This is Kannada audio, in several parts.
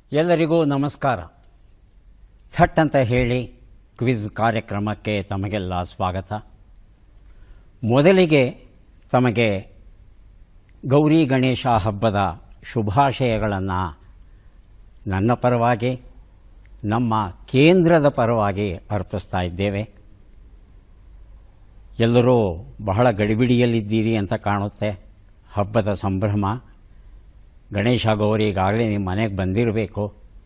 ಎಲ್ಲರಿಗೂ ನಮಸ್ಕಾರ ಥಟ್ ಅಂತ ಹೇಳಿ ಕ್ವಿಜ್ ಕಾರ್ಯಕ್ರಮಕ್ಕೆ ತಮಗೆಲ್ಲ ಸ್ವಾಗತ ಮೊದಲಿಗೆ ತಮಗೆ ಗೌರಿ ಗಣೇಶ ಹಬ್ಬದ ಶುಭಾಶಯಗಳನ್ನು ನನ್ನ ಪರವಾಗಿ ನಮ್ಮ ಕೇಂದ್ರದ ಪರವಾಗಿ ಅರ್ಪಿಸ್ತಾ ಇದ್ದೇವೆ ಎಲ್ಲರೂ ಬಹಳ ಗಡಿಬಿಡಿಯಲ್ಲಿದ್ದೀರಿ ಅಂತ ಕಾಣುತ್ತೆ ಹಬ್ಬದ ಸಂಭ್ರಮ ಗಣೇಶ ಗೌರಿ ಈಗಾಗಲೇ ನಿಮ್ಮ ಮನೆಗೆ ಬಂದಿರಬೇಕು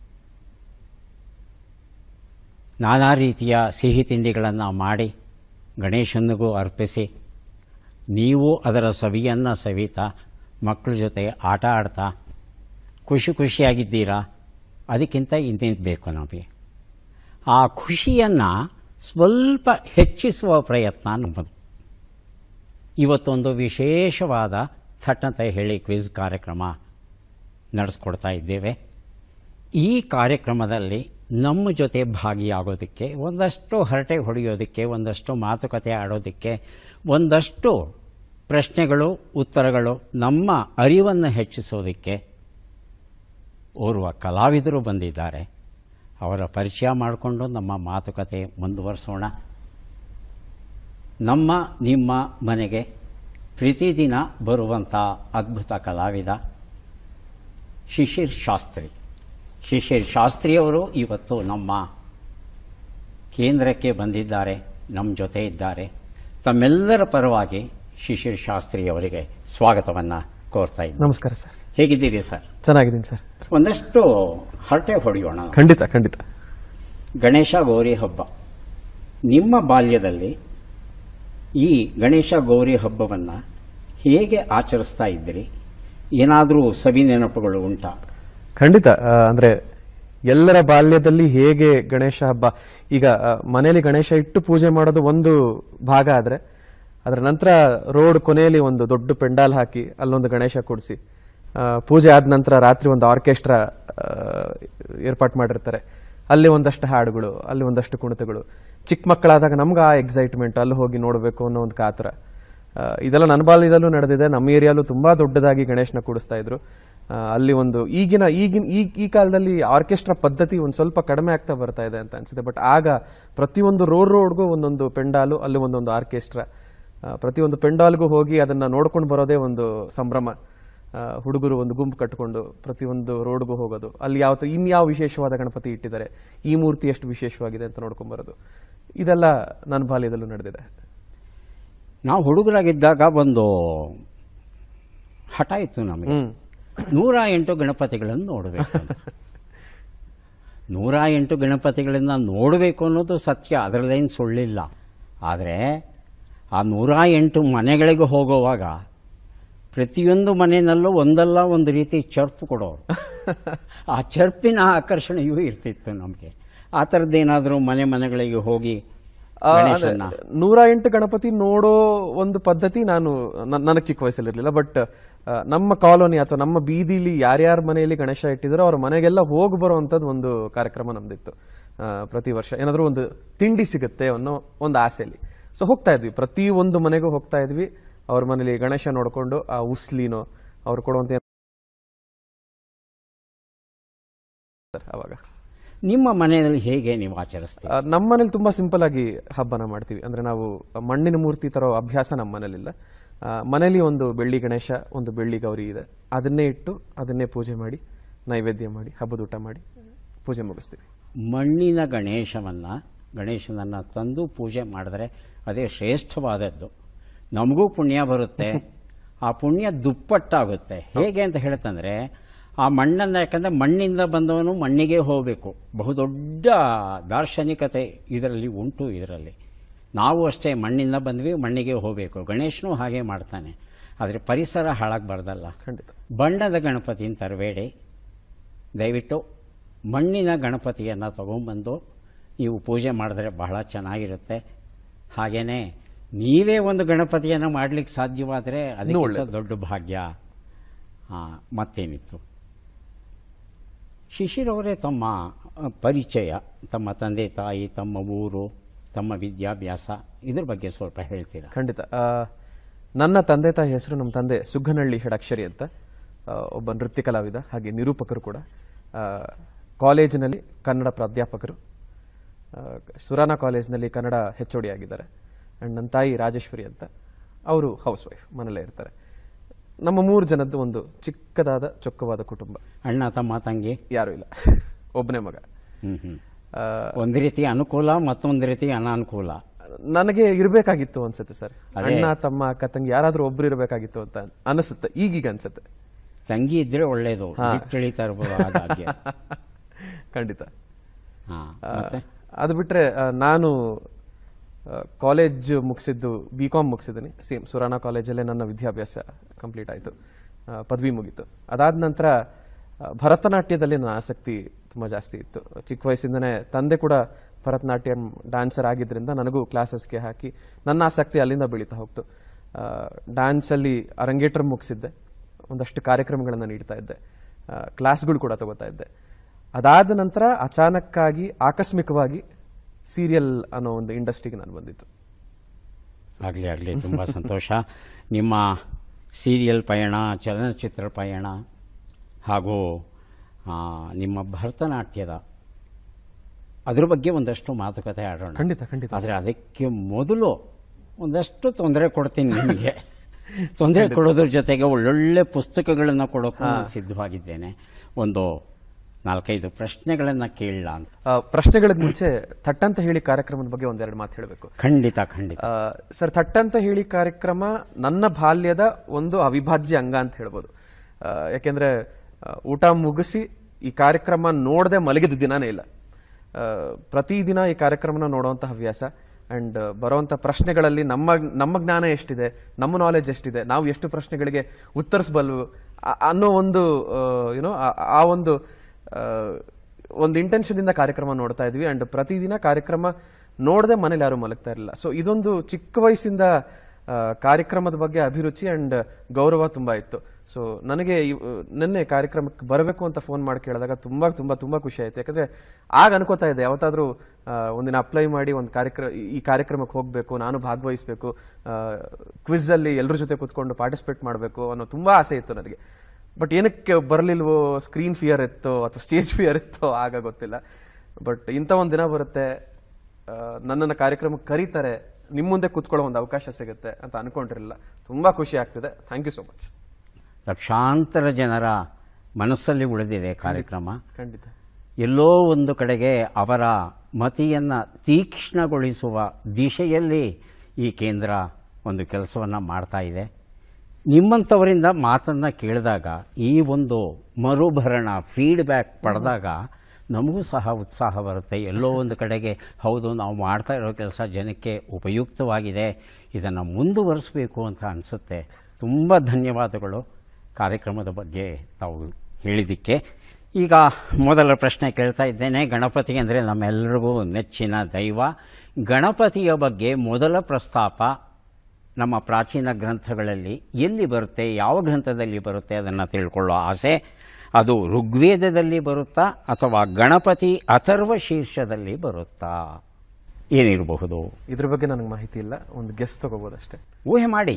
ನಾನಾ ರೀತಿಯ ಸಿಹಿ ತಿಂಡಿಗಳನ್ನು ಮಾಡಿ ಗಣೇಶನಿಗೂ ಅರ್ಪಿಸಿ ನೀವು ಅದರ ಸವಿಯನ್ನು ಸವಿತಾ ಮಕ್ಕಳ ಜೊತೆ ಆಟ ಆಡ್ತಾ ಖುಷಿ ಖುಷಿಯಾಗಿದ್ದೀರಾ ಅದಕ್ಕಿಂತ ಇನ್ನೇನು ಬೇಕು ನಮಗೆ ಆ ಖುಷಿಯನ್ನು ಸ್ವಲ್ಪ ಹೆಚ್ಚಿಸುವ ಪ್ರಯತ್ನ ನಮ್ಮದು ಇವತ್ತೊಂದು ವಿಶೇಷವಾದ ಥಟ್ ಅಂತ ಹೇಳಿ ಕ್ವಿಜ್ ಕಾರ್ಯಕ್ರಮ ನಡೆಸ್ಕೊಡ್ತಾ ಇದ್ದೇವೆ ಈ ಕಾರ್ಯಕ್ರಮದಲ್ಲಿ ನಮ್ಮ ಜೊತೆ ಭಾಗಿಯಾಗೋದಕ್ಕೆ ಒಂದಷ್ಟು ಹರಟೆ ಹೊಡೆಯೋದಕ್ಕೆ ಒಂದಷ್ಟು ಮಾತುಕತೆ ಆಡೋದಕ್ಕೆ ಒಂದಷ್ಟು ಪ್ರಶ್ನೆಗಳು ಉತ್ತರಗಳು ನಮ್ಮ ಅರಿವನ್ನು ಹೆಚ್ಚಿಸೋದಕ್ಕೆ ಓರ್ವ ಕಲಾವಿದರು ಬಂದಿದ್ದಾರೆ ಅವರ ಪರಿಚಯ ಮಾಡಿಕೊಂಡು ನಮ್ಮ ಮಾತುಕತೆ ಮುಂದುವರಿಸೋಣ ನಮ್ಮ ನಿಮ್ಮ ಮನೆಗೆ ಪ್ರತಿದಿನ ಬರುವಂಥ ಅದ್ಭುತ ಕಲಾವಿದ ಶಿಶಿರ್ ಶಾಸ್ತ್ರಿ ಶಿಶಿರ್ ಶಾಸ್ತ್ರಿಯವರು ಇವತ್ತು ನಮ್ಮ ಕೇಂದ್ರಕ್ಕೆ ಬಂದಿದ್ದಾರೆ ನಮ್ಮ ಜೊತೆ ಇದ್ದಾರೆ ತಮ್ಮೆಲ್ಲರ ಪರವಾಗಿ ಶಿಶಿರ್ ಶಾಸ್ತ್ರಿ ಅವರಿಗೆ ಸ್ವಾಗತವನ್ನು ಕೋರ್ತಾ ಇದ್ದೀನಿ ನಮಸ್ಕಾರ ಸರ್ ಹೇಗಿದ್ದೀರಿ ಸರ್ ಚೆನ್ನಾಗಿದ್ದೀನಿ ಸರ್ ಒಂದಷ್ಟು ಹರಟೆ ಹೊಡೆಯೋಣ ಖಂಡಿತ ಖಂಡಿತ ಗಣೇಶ ಗೌರಿ ಹಬ್ಬ ನಿಮ್ಮ ಬಾಲ್ಯದಲ್ಲಿ ಈ ಗಣೇಶ ಗೌರಿ ಹಬ್ಬವನ್ನು ಹೇಗೆ ಆಚರಿಸ್ತಾ ಇದ್ದೀರಿ ಏನಾದರೂ ಸವಿ ನೆನಪುಗಳು ಉಂಟಾ ಖಂಡಿತ ಆ, ಅಂದ್ರೆ ಎಲ್ಲರ ಬಾಲ್ಯದಲ್ಲಿ ಹೇಗೆ ಗಣೇಶ ಹಬ್ಬ ಈಗ ಆ, ಮನೆಯಲ್ಲಿ ಗಣೇಶ ಇಟ್ಟು ಪೂಜೆ ಮಾಡೋದು ಒಂದು ಭಾಗ ಆದ್ರೆ ಅದರ ನಂತರ ರೋಡ್ ಕೊನೆಯಲ್ಲಿ ಒಂದು ದೊಡ್ಡ ಪೆಂಡಾಲ್ ಹಾಕಿ ಅಲ್ಲೊಂದು ಗಣೇಶ ಕೂಡಿಸಿ ಪೂಜೆ ಆದ ನಂತರ ರಾತ್ರಿ ಒಂದು ಆರ್ಕೆಸ್ಟ್ರಾ ಏರ್ಪಾಟ್ ಮಾಡಿರ್ತಾರೆ ಅಲ್ಲಿ ಒಂದಷ್ಟು ಹಾಡುಗಳು ಅಲ್ಲಿ ಒಂದಷ್ಟು ಕುಣಿತಗಳು ಚಿಕ್ಕ ಮಕ್ಕಳಾದಾಗ ನಮ್ಗೆ ಆ ಎಕ್ಸೈಟ್ಮೆಂಟ್ ಅಲ್ಲಿ ಹೋಗಿ ನೋಡಬೇಕು ಅನ್ನೋ ಒಂದು ಕಾತರ ಆ, ಇದೆಲ್ಲ ನನ್ನ ಬಾಲ್ಯದಲ್ಲೂ ನಡೆದಿದೆ ನಮ್ಮ ಏರಿಯಾಲು ತುಂಬಾ ದೊಡ್ಡದಾಗಿ ಗಣೇಶನ ಕೂಡಿಸ್ತಾ ಇದ್ರು ಆ, ಅಲ್ಲಿ ಒಂದು ಈಗಿನ ಈಗಿನ ಈ ಈ ಕಾಲದಲ್ಲಿ ಆರ್ಕೆಸ್ಟ್ರಾ ಪದ್ಧತಿ ಒಂದು ಸ್ವಲ್ಪ ಕಡಿಮೆ ಆಗ್ತಾ ಬರ್ತಾ ಇದೆ ಅಂತ ಅನ್ಸುತ್ತೆ ಬಟ್ ಆಗ ಪ್ರತಿಯೊಂದು ರೋಡ್ ರೋಡ್ಗೂ ಒಂದೊಂದು ಪೆಂಡಾಲು ಅಲ್ಲಿ ಒಂದೊಂದು ಆರ್ಕೆಸ್ಟ್ರಾ ಆ, ಪ್ರತಿಯೊಂದು ಪೆಂಡಾಲ್ಗೂ ಹೋಗಿ ಅದನ್ನ ನೋಡ್ಕೊಂಡು ಬರೋದೇ ಒಂದು ಸಂಭ್ರಮ ಆ, ಹುಡುಗರು ಒಂದು ಗುಂಪು ಕಟ್ಟಿಕೊಂಡು ಪ್ರತಿಯೊಂದು ರೋಡ್ಗೂ ಹೋಗೋದು ಅಲ್ಲಿ ಯಾವ ಇನ್ಯಾವ ವಿಶೇಷವಾದ ಗಣಪತಿ ಇಟ್ಟಿದ್ದಾರೆ ಈ ಮೂರ್ತಿ ಎಷ್ಟು ವಿಶೇಷವಾಗಿದೆ ಅಂತ ನೋಡ್ಕೊಂಡ್ ಬರೋದು ಇದೆಲ್ಲ ನನ್ನ ಬಾಲ್ಯದಲ್ಲೂ ನಡೆದಿದೆ ನಾವು ಹುಡುಗರಾಗಿದ್ದಾಗ ಒಂದು ಹಠ ಇತ್ತು ನಮಗೆ ಹ್ಮ್ ನೂರ ಎಂಟು ಗಣಪತಿಗಳನ್ನು ನೋಡಬೇಕು ಅಂತ. ನೂರ ಎಂಟು ಗಣಪತಿಗಳನ್ನ ನೋಡಬೇಕು ಅನ್ನೋದು ಸತ್ಯ ಅದರಲ್ಲೇನು ಸುಳ್ಳಿಲ್ಲ ಆದರೆ ಆ ನೂರ ಎಂಟು ಮನೆಗಳಿಗೆ ಹೋಗುವಾಗ ಪ್ರತಿಯೊಂದು ಮನೆಯಲ್ಲೂ ಒಂದಲ್ಲ ಒಂದು ರೀತಿ ಚರ್ಪು ಕೊಡೋರು ಆ ಚರ್ಪಿನ ಆಕರ್ಷಣೆಯೂ ಇರ್ತಿತ್ತು ನಮಗೆ ಆ ಥರದ್ದೇನಾದರೂ ಮನೆ ಮನೆಗಳಿಗೆ ಹೋಗಿ ಆ, ಅಂದ್ರೆ ಗಣೇಶನ್ನ ನೂರ ಎಂಟು ಗಣಪತಿ ನೋಡೋ ಒಂದು ಪದ್ಧತಿ ನಾನು ನನಗೆ ಚಿಕ್ಕ ವಯಸ್ಸಲ್ಲಿರ್ಲಿಲ್ಲ ಬಟ್ ನಮ್ಮ ಕಾಲೋನಿ ಅಥವಾ ನಮ್ಮ ಬೀದಿಲಿ ಯಾರ್ಯಾರ ಮನೆಯಲ್ಲಿ ಗಣೇಶ ಇಟ್ಟಿದಾರೋ ಅವ್ರ ಮನೆಗೆಲ್ಲ ಹೋಗಿ ಬರುವಂತದ್ದು ಒಂದು ಕಾರ್ಯಕ್ರಮ ನಮ್ದಿತ್ತು ಆ, ಪ್ರತಿ ವರ್ಷ ಏನಾದ್ರೂ ಒಂದು ತಿಂಡಿ ಸಿಗುತ್ತೆ ಅನ್ನೋ ಒಂದು ಆಸೆಯಲ್ಲಿ ಸೊ ಹೋಗ್ತಾ ಇದ್ವಿ ಪ್ರತಿ ಒಂದು ಮನೆಗೂ ಹೋಗ್ತಾ ಇದ್ವಿ ಅವ್ರ ಮನೇಲಿ ಗಣೇಶ ನೋಡ್ಕೊಂಡು ಆ ಉಸ್ಲಿನೋ ಅವ್ರು ಕೊಡುವಂತ ಏನ್- ಅವಾಗ ನಿಮ್ಮ ಮನೆಯಲ್ಲಿ ಹೇಗೆ ನೀವು ಆಚರಿಸ್ತೀರಿ ಆ, ನಮ್ಮ ಮನೇಲಿ ತುಂಬಾ ಸಿಂಪಲ್ ಆಗಿ ಹಬ್ಬನ ಮಾಡ್ತೀವಿ ಅಂದ್ರೆ ನಾವು ಮಣ್ಣಿನ ಮೂರ್ತಿ ತರೋ ಅಭ್ಯಾಸ ನಮ್ಮ ಮನೇಲಿಲ್ಲ ಆ, ಮನೇಲಿ ಒಂದು ಬೆಳ್ಳಿ ಗಣೇಶ ಒಂದು ಬೆಳ್ಳಿ ಗೌರಿ ಇದೆ ಅದನ್ನೇ ಇಟ್ಟು ಅದನ್ನೇ ಪೂಜೆ ಮಾಡಿ ನೈವೇದ್ಯ ಮಾಡಿ ಹಬ್ಬದ ಊಟ ಮಾಡಿ ಪೂಜೆ ಮುಗಿಸ್ತೀವಿ ಮಣ್ಣಿನ ಗಣೇಶವನ್ನು ಗಣೇಶನನ್ನು ತಂದು ಪೂಜೆ ಮಾಡಿದ್ರೆ ಅದೇ ಶ್ರೇಷ್ಠವಾದದ್ದು ನಮಗೂ ಪುಣ್ಯ ಬರುತ್ತೆ ಆ ಪುಣ್ಯ ದುಪ್ಪಟ್ಟಾಗುತ್ತೆ ಹೇಗೆ ಅಂತ ಹೇಳ್ತಂದ್ರೆ ಆ ಮಣ್ಣನ್ನು ಯಾಕಂದರೆ ಮಣ್ಣಿಂದ ಬಂದವನು ಮಣ್ಣಿಗೆ ಹೋಗಬೇಕು ಬಹುದೊಡ್ಡ ದಾರ್ಶನಿಕತೆ ಇದರಲ್ಲಿ ಉಂಟು ಇದರಲ್ಲಿ ನಾವು ಅಷ್ಟೇ ಮಣ್ಣಿಂದ ಬಂದ್ವಿ ಮಣ್ಣಿಗೆ ಹೋಗಬೇಕು ಗಣೇಶನೂ ಹಾಗೆ ಮಾಡ್ತಾನೆ ಆದರೆ ಪರಿಸರ ಹಾಳಾಗಬಾರ್ದಲ್ಲ ಖಂಡಿತ ಬಣ್ಣದ ಗಣಪತಿನ ತರಬೇಡಿ ದಯವಿಟ್ಟು ಮಣ್ಣಿನ ಗಣಪತಿಯನ್ನು ತಗೊಂಬಂದು ನೀವು ಪೂಜೆ ಮಾಡಿದ್ರೆ ಬಹಳ ಚೆನ್ನಾಗಿರುತ್ತೆ ಹಾಗೆಯೇ ನೀವೇ ಒಂದು ಗಣಪತಿಯನ್ನು ಮಾಡಲಿಕ್ಕೆ ಸಾಧ್ಯವಾದರೆ ಅದಕ್ಕಿಂತ ದೊಡ್ಡ ಭಾಗ್ಯ ಆ, ಮತ್ತೇನಿತ್ತು ಶಿಶಿರವರೇ ತಮ್ಮ ಅ, ಪರಿಚಯ ತಮ್ಮ ತಂದೆ ತಾಯಿ ತಮ್ಮ ಊರು ತಮ್ಮ ವಿದ್ಯಾಭ್ಯಾಸ ಇದ್ರ ಬಗ್ಗೆ ಸ್ವಲ್ಪ ಹೇಳ್ತೀರಾ ಖಂಡಿತ ಆ, ನನ್ನ ತಂದೆ ತಾಯಿ ಹೆಸರು ನಮ್ಮ ತಂದೆ ಸುಗ್ಗನಹಳ್ಳಿ ಷಡಕ್ಷರಿ ಅಂತ ಆ, ಒಬ್ಬ ನೃತ್ಯ ಕಲಾವಿದ ಹಾಗೆ ನಿರೂಪಕರು ಕೂಡ ಆ, ಕಾಲೇಜಿನಲ್ಲಿ ಕನ್ನಡ ಪ್ರಾಧ್ಯಾಪಕರು ಆ, ಸುರಾನ ಕಾಲೇಜಿನಲ್ಲಿ ಕನ್ನಡ ಹೆಚ್ ಆಗಿದ್ದಾರೆ ಆ್ಯಂಡ್ ನನ್ನ ತಾಯಿ ರಾಜೇಶ್ವರಿ ಅಂತ ಅವರು ಹೌಸ್ ವೈಫ್ ಮನೇಲೇ ಇರ್ತಾರೆ ನಮ್ಮ ಮೂರು ಜನದ್ದು ಒಂದು ಚಿಕ್ಕದಾದ ಚೊಕ್ಕವಾದ ಕುಟುಂಬ ಅಣ್ಣ ತಮ್ಮ ತಂಗಿ ಯಾರೂ ಇಲ್ಲ ಒಬ್ಬನೇ ಮಗ ಹ್ಮ್ ಹ್ಮ್ ಆ, ಒಂದು ರೀತಿ ಅನುಕೂಲ ಮತ್ತೊಂದು ರೀತಿ ಅನಾನುಕೂಲ ನನಗೆ ಇರಬೇಕಾಗಿತ್ತು ಅನ್ಸುತ್ತೆ ಸರ್ ಅದೇ. ಅಣ್ಣ ತಮ್ಮ ಅಕ್ಕ ತಂಗಿ ಯಾರಾದ್ರೂ ಒಬ್ರು ಇರಬೇಕಾಗಿತ್ತು ಅಂತ ಅನಿಸುತ್ತೆ ಈಗೀಗ ಅನ್ಸುತ್ತೆ ತಂಗಿ ಇದ್ರೆ ಒಳ್ಳೇದು ಇಳಿತಾ ಇರ್ಬೋದು ಆಗಾಗ್ಗೆ ಖಂಡಿತ ಹಾ ಆ, ಮತ್ತೆ ಅದು ಬಿಟ್ರೆ ಆ, ನಾನು ಕಾಲೇಜ್ ಮುಗಿಸಿದ್ದು ಬಿ ಕಾಮ್ ಮುಗಿಸಿದ್ದೀನಿ ಸೇಮ್ ಸುರಾನ ಕಾಲೇಜಲ್ಲೇ ನನ್ನ ವಿದ್ಯಾಭ್ಯಾಸ ಕಂಪ್ಲೀಟ್ ಆಯಿತು ಪದವಿ ಮುಗೀತು ಅದಾದ ನಂತರ ಆ, ಭರತನಾಟ್ಯದಲ್ಲಿ ನನ್ನ ಆಸಕ್ತಿ ತುಂಬ ಜಾಸ್ತಿ ಇತ್ತು ಚಿಕ್ಕ ವಯಸ್ಸಿಂದನೇ ತಂದೆ ಕೂಡ ಭರತನಾಟ್ಯಂ ಡ್ಯಾನ್ಸರ್ ಆಗಿದ್ದರಿಂದ ನನಗೂ ಕ್ಲಾಸಸ್ಗೆ ಹಾಕಿ ನನ್ನ ಆಸಕ್ತಿ ಅಲ್ಲಿಂದ ಬೆಳೀತಾ ಹೋಗ್ತು ಡ್ಯಾನ್ಸಲ್ಲಿ ಅರಂಗೇಟ್ರ್ ಮುಗಿಸಿದ್ದೆ ಒಂದಷ್ಟು ಕಾರ್ಯಕ್ರಮಗಳನ್ನು ನೀಡ್ತಾ ಇದ್ದೆ ಕ್ಲಾಸ್ಗಳು ಕೂಡ ತಗೋತಾ ಇದ್ದೆ ಅದಾದ ನಂತರ ಅಚಾನಕ್ಕಾಗಿ ಆಕಸ್ಮಿಕವಾಗಿ ಸೀರಿಯಲ್ ಅನ್ನೋ ಒಂದು ಇಂಡಸ್ಟ್ರಿಗೆ ನಾನು ಬಂದಿದ್ದು ಆಗಲಿ ಆಗಲಿ ತುಂಬ ಸಂತೋಷ ನಿಮ್ಮ ಸೀರಿಯಲ್ ಪಯಣ ಚಲನಚಿತ್ರ ಪಯಣ ಹಾಗೂ ಆ, ನಿಮ್ಮ ಭರತನಾಟ್ಯದ ಅದ್ರ ಬಗ್ಗೆ ಒಂದಷ್ಟು ಮಾತುಕತೆ ಆಡೋಣ ಖಂಡಿತ ಖಂಡಿತ ಆದರೆ ಅದಕ್ಕೆ ಮೊದಲು ಒಂದಷ್ಟು ತೊಂದರೆ ಕೊಡ್ತೀನಿ ನಿಮಗೆ ತೊಂದರೆ ಕೊಡೋದ್ರ ಜೊತೆಗೆ ಒಳ್ಳೊಳ್ಳೆ ಪುಸ್ತಕಗಳನ್ನು ಕೊಡೋಕ್ಕೂ ನಾನು ಸಿದ್ಧವಾಗಿದ್ದೇನೆ ಒಂದು ನಾಲ್ಕೈದು ಪ್ರಶ್ನೆಗಳನ್ನು ಕೇಳಲ್ಲ ಅಂತ ಆ, ಪ್ರಶ್ನೆಗಳಿಗೆ ಮುಂಚೆ ಥಟ್ಟಂತ ಹೇಳಿ ಕಾರ್ಯಕ್ರಮದ ಬಗ್ಗೆ ಒಂದೆರಡು ಮಾತು ಹೇಳಬೇಕು ಖಂಡಿತ ಖಂಡಿತ ಸರ್ ಥಟ್ಟಂತ ಹೇಳಿ ಕಾರ್ಯಕ್ರಮ ನನ್ನ ಬಾಲ್ಯದ ಒಂದು ಅವಿಭಾಜ್ಯ ಅಂಗ ಅಂತ ಹೇಳ್ಬೋದು ಆ, ಯಾಕೆಂದ್ರೆ ಆ, ಊಟ ಮುಗಿಸಿ ಈ ಕಾರ್ಯಕ್ರಮ ನೋಡದೆ ಮಲಗಿದ ದಿನಾನೇ ಇಲ್ಲ ಆ, ಪ್ರತಿದಿನ ಈ ಕಾರ್ಯಕ್ರಮನ ನೋಡುವಂಥ ಹವ್ಯಾಸ ಅಂಡ್ ಬರುವಂಥ ಪ್ರಶ್ನೆಗಳಲ್ಲಿ ನಮ್ಮ ನಮ್ಮ ಜ್ಞಾನ ಎಷ್ಟಿದೆ ನಮ್ಮ ನಾಲೆಜ್ ಎಷ್ಟಿದೆ ನಾವು ಎಷ್ಟು ಪ್ರಶ್ನೆಗಳಿಗೆ ಉತ್ತರಿಸಬಲ್ವು ಆ- ಅನ್ನೋ ಒಂದು ಯುನೋ ಆ ಒಂದು ಆ, ಒಂದು ಇಂಟೆನ್ಷನ್ ಇಂದ ಕಾರ್ಯಕ್ರಮ ನೋಡ್ತಾ ಇದ್ವಿ ಅಂಡ್ ಪ್ರತಿದಿನ ಕಾರ್ಯಕ್ರಮ ನೋಡದೆ ಮನೇಲಿ ಯಾರು ಮಲಗ್ತಾ ಇರಲಿಲ್ಲ ಸೊ ಇದೊಂದು ಚಿಕ್ಕ ವಯಸ್ಸಿಂದ ಆ, ಕಾರ್ಯಕ್ರಮದ ಬಗ್ಗೆ ಅಭಿರುಚಿ ಅಂಡ್ ಗೌರವ ತುಂಬಾ ಇತ್ತು ಸೊ ನನಗೆ ಇವ್- ನಿನ್ನೆ ಕಾರ್ಯಕ್ರಮಕ್ಕೆ ಬರಬೇಕು ಅಂತ ಫೋನ್ ಮಾಡಿ ಕೇಳಿದಾಗ ತುಂಬಾ ತುಂಬಾ ತುಂಬಾ ಖುಷಿ ಆಯ್ತು ಯಾಕಂದ್ರೆ ಆಗ ಅನ್ಕೋತಾ ಇದ್ದೆ ಯಾವತ್ತಾದ್ರೂ ಆ, ಒಂದಿನ ಅಪ್ಲೈ ಮಾಡಿ ಒಂದು ಕಾರ್ಯಕ್ರಮ ಈ ಕಾರ್ಯಕ್ರಮಕ್ಕೆ ಹೋಗಬೇಕು ನಾನು ಭಾಗವಹಿಸಬೇಕು ಕ್ವಿಜ್ ಅಲ್ಲಿ ಎಲ್ಲರ ಜೊತೆ ಕೂತ್ಕೊಂಡು ಪಾರ್ಟಿಸಿಪೇಟ್ ಮಾಡಬೇಕು ಅನ್ನೋ ತುಂಬಾ ಆಸೆ ಇತ್ತು ನನಗೆ ಬಟ್ ಏನಕ್ಕೆ ಬರಲಿಲ್ವೋ ಸ್ಕ್ರೀನ್ ಫಿಯರ್ ಇತ್ತೋ ಅಥವಾ ಸ್ಟೇಜ್ ಫಿಯರ್ ಇತ್ತೋ ಆಗ ಗೊತ್ತಿಲ್ಲ ಬಟ್ ಇಂಥ ಒಂದು ದಿನ ಬರುತ್ತೆ ಆ, ನನ್ನನ್ನು ಕಾರ್ಯಕ್ರಮಕ್ಕೆ ಕರೀತಾರೆ ನಿಮ್ಮ ಮುಂದೆ ಕೂತ್ಕೊಳ್ಳೋ ಒಂದು ಅವಕಾಶ ಸಿಗುತ್ತೆ ಅಂತ ಅನ್ಕೊಂಡಿರಲಿಲ್ಲ ತುಂಬಾ ಖುಷಿ ಆಗ್ತಿದೆ ಥ್ಯಾಂಕ್ ಯು ಸೋ ಮಚ್ ಲಕ್ಷಾಂತರ ಜನರ ಮನಸ್ಸಲ್ಲಿ ಉಳಿದಿದೆ ಕಾರ್ಯಕ್ರಮ ಖಂಡಿತ ಎಲ್ಲೋ ಒಂದು ಕಡೆಗೆ ಅವರ ಮತಿಯನ್ನು ತೀಕ್ಷ್ಣಗೊಳಿಸುವ ದಿಶೆಯಲ್ಲಿ ಈ ಕೇಂದ್ರ ಒಂದು ಕೆಲಸವನ್ನು ಮಾಡ್ತಾ ಇದೆ ನಿಮ್ಮಂಥವರಿಂದ ಮಾತನ್ನು ಕೇಳಿದಾಗ ಈ ಒಂದು ಮರುಭರಣ ಫೀಡ್ಬ್ಯಾಕ್ ಪಡೆದಾಗ ನಮಗೂ ಸಹ ಉತ್ಸಾಹ ಬರುತ್ತೆ ಎಲ್ಲೋ ಒಂದು ಕಡೆಗೆ ಹೌದು ನಾವು ಮಾಡ್ತಾ ಇರೋ ಕೆಲಸ ಜನಕ್ಕೆ ಉಪಯುಕ್ತವಾಗಿದೆ ಇದನ್ನು ಮುಂದುವರಿಸಬೇಕು ಅಂತ ಅನಿಸುತ್ತೆ ತುಂಬ ಧನ್ಯವಾದಗಳು ಕಾರ್ಯಕ್ರಮದ ಬಗ್ಗೆ ತಾವು ಹೇಳಿದ್ದಕ್ಕೆ ಈಗ ಮೊದಲ ಪ್ರಶ್ನೆ ಕೇಳ್ತಾ ಇದ್ದೇನೆ ಗಣಪತಿ ಅಂದರೆ ನಮ್ಮೆಲ್ಲರಿಗೂ ನೆಚ್ಚಿನ ದೈವ ಗಣಪತಿಯ ಬಗ್ಗೆ ಮೊದಲ ಪ್ರಸ್ತಾಪ ನಮ್ಮ ಪ್ರಾಚೀನ ಗ್ರಂಥಗಳಲ್ಲಿ ಎಲ್ಲಿ ಬರುತ್ತೆ ಯಾವ ಗ್ರಂಥದಲ್ಲಿ ಬರುತ್ತೆ ಅದನ್ನು ತಿಳ್ಕೊಳ್ಳೋ ಆಸೆ ಅದು ಋಗ್ವೇದದಲ್ಲಿ ಬರುತ್ತಾ ಅಥವಾ ಗಣಪತಿ ಅಥರ್ವ ಶೀರ್ಷದಲ್ಲಿ ಬರುತ್ತಾ ಏನಿರಬಹುದು ಇದ್ರ ಬಗ್ಗೆ ನನಗೆ ಮಾಹಿತಿ ಇಲ್ಲ ಒಂದು ಗೆಸ್ ತಗೋಬೋದಷ್ಟೇ ಊಹೆ ಮಾಡಿ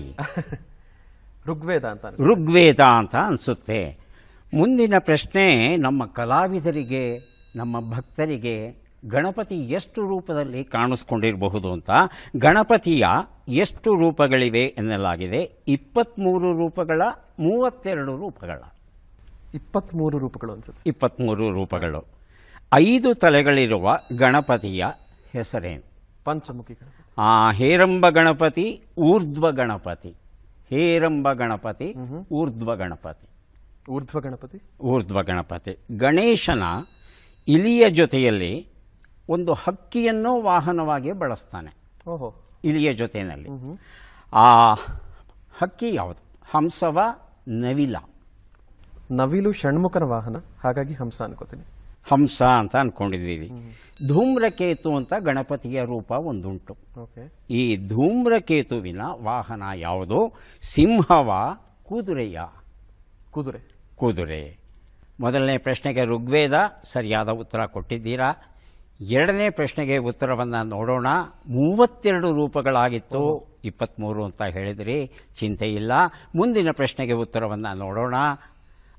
ಋಗ್ವೇದ ಅಂತ ಅನ್ಕೊ- ಋಗ್ವೇದ ಅಂತ ಅನಿಸುತ್ತೆ ಮುಂದಿನ ಪ್ರಶ್ನೆ ನಮ್ಮ ಕಲಾವಿದರಿಗೆ ನಮ್ಮ ಭಕ್ತರಿಗೆ ಗಣಪತಿ ಎಷ್ಟು ರೂಪದಲ್ಲಿ ಕಾಣಿಸ್ಕೊಂಡಿರಬಹುದು ಅಂತ ಗಣಪತಿಯ ಎಷ್ಟು ರೂಪಗಳಿವೆ ಎನ್ನಲಾಗಿದೆ ಇಪ್ಪತ್ತ್ಮೂರು ರೂಪಗಳ ಮೂವತ್ತೆರಡು ರೂಪಗಳ ಇಪ್ಪತ್ಮೂರು ರೂಪಗಳು ಅನ್ಸುತ್ತೆ ಇಪ್ಪತ್ತ್ಮೂರು ರೂಪಗಳು ಐದು ತಲೆಗಳಿರುವ ಗಣಪತಿಯ ಹೆಸರೇನು ಪಂಚಮುಖಿ ಗಣಪತಿ ಆ ಹೇರಂಬ ಗಣಪತಿ ಊರ್ಧ್ವ ಗಣಪತಿ ಹೇರಂಬ ಗಣಪತಿ ಊರ್ಧ್ವ ಗಣಪತಿ ಊರ್ಧ್ವ ಗಣಪತಿ ಊರ್ಧ್ವ ಗಣಪತಿ ಗಣೇಶನ ಇಲಿಯ ಜೊತೆಯಲ್ಲಿ ಒಂದು ಹಕ್ಕಿಯನ್ನು ವಾಹನವಾಗಿ ಬಳಸ್ತಾನೆ ಓಹೋ ಇಲಿಯ ಜೊತೆಯಲ್ಲಿ ಆ ಹಕ್ಕಿ ಯಾವುದು ಹಂಸವ ನವಿಲ ನವಿಲು ಷಣ್ಮುಖನ ವಾಹನ ಹಾಗಾಗಿ ಹಂಸ ಅನ್ಕೋತೀನಿ ಹಂಸ ಅಂತ ಅನ್ಕೊಂಡಿದ್ದೀವಿ ಧೂಮ್ರಕೇತು ಅಂತ ಗಣಪತಿಯ ರೂಪ ಒಂದುಂಟು ಓಕೆ ಈ ಧೂಮ್ರಕೇತುವಿನ ವಾಹನ ಯಾವುದು ಸಿಂಹವ ಕುದುರೆಯ ಕುದುರೆ ಕುದುರೆ ಮೊದಲನೇ ಪ್ರಶ್ನೆಗೆ ಋಗ್ವೇದ ಸರಿಯಾದ ಉತ್ತರ ಕೊಟ್ಟಿದ್ದೀರಾ ಎರಡನೇ ಪ್ರಶ್ನೆಗೆ ಉತ್ತರವನ್ನು ನೋಡೋಣ ಮೂವತ್ತೆರಡು ರೂಪಗಳಾಗಿತ್ತು ಇಪ್ಪತ್ತ್ಮೂರು ಅಂತ ಹೇಳಿದ್ರಿ ಚಿಂತೆ ಇಲ್ಲ ಮುಂದಿನ ಪ್ರಶ್ನೆಗೆ ಉತ್ತರವನ್ನು ನೋಡೋಣ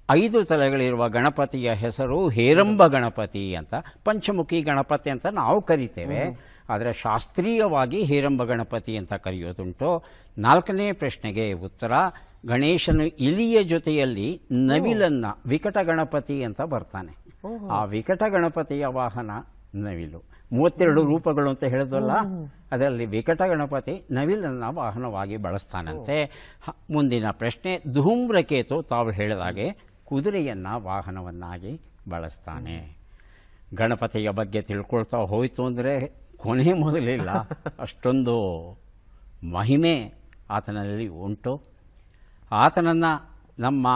ಐದು ತಲೆಗಳಿರುವ ಗಣಪತಿಯ ಹೆಸರು ಹೇರಂಬ ಗಣಪತಿ ಅಂತ ಪಂಚಮುಖಿ ಗಣಪತಿ ಅಂತ ನಾವು ಕರಿತೇವೆ ಆದರೆ ಶಾಸ್ತ್ರೀಯವಾಗಿ ಹೇರಂಬ ಗಣಪತಿ ಅಂತ ಕರೆಯೋದುಂಟು ನಾಲ್ಕನೇ ಪ್ರಶ್ನೆಗೆ ಉತ್ತರ ಗಣೇಶನು ಇಲಿಯ ಜೊತೆಯಲ್ಲಿ ನವಿಲನ್ನ ವಿಕಟ ಗಣಪತಿ ಅಂತ ಬರ್ತಾನೆ ಆ ವಿಕಟ ಗಣಪತಿಯ ವಾಹನ ನವಿಲು ಮೂವತ್ತೆರಡು ರೂಪಗಳು ಅಂತ ಹೇಳಿದ್ವಲ್ಲ ಅದರಲ್ಲಿ ವಿಕಟ ಗಣಪತಿ ನವಿಲನ್ನ ವಾಹನವಾಗಿ ಬಳಸ್ತಾನಂತೆ ಹ- ಮುಂದಿನ ಪ್ರಶ್ನೆ ಧೂಮ್ರಕೇತು ತಾವು ಹೇಳಿದಾಗೆ ಕುದುರೆಯನ್ನ ವಾಹನವನ್ನಾಗಿ ಬಳಸ್ತಾನೆ ಗಣಪತಿಯ ಬಗ್ಗೆ ತಿಳ್ಕೊಳ್ತಾ ಹೋಯಿತು ಅಂದರೆ ಕೊನೆ ಮೊದಲಿಲ್ಲ ಅಷ್ಟೊಂದು ಮಹಿಮೆ ಆತನಲ್ಲಿ ಉಂಟು ಆತನನ್ನು ನಮ್ಮ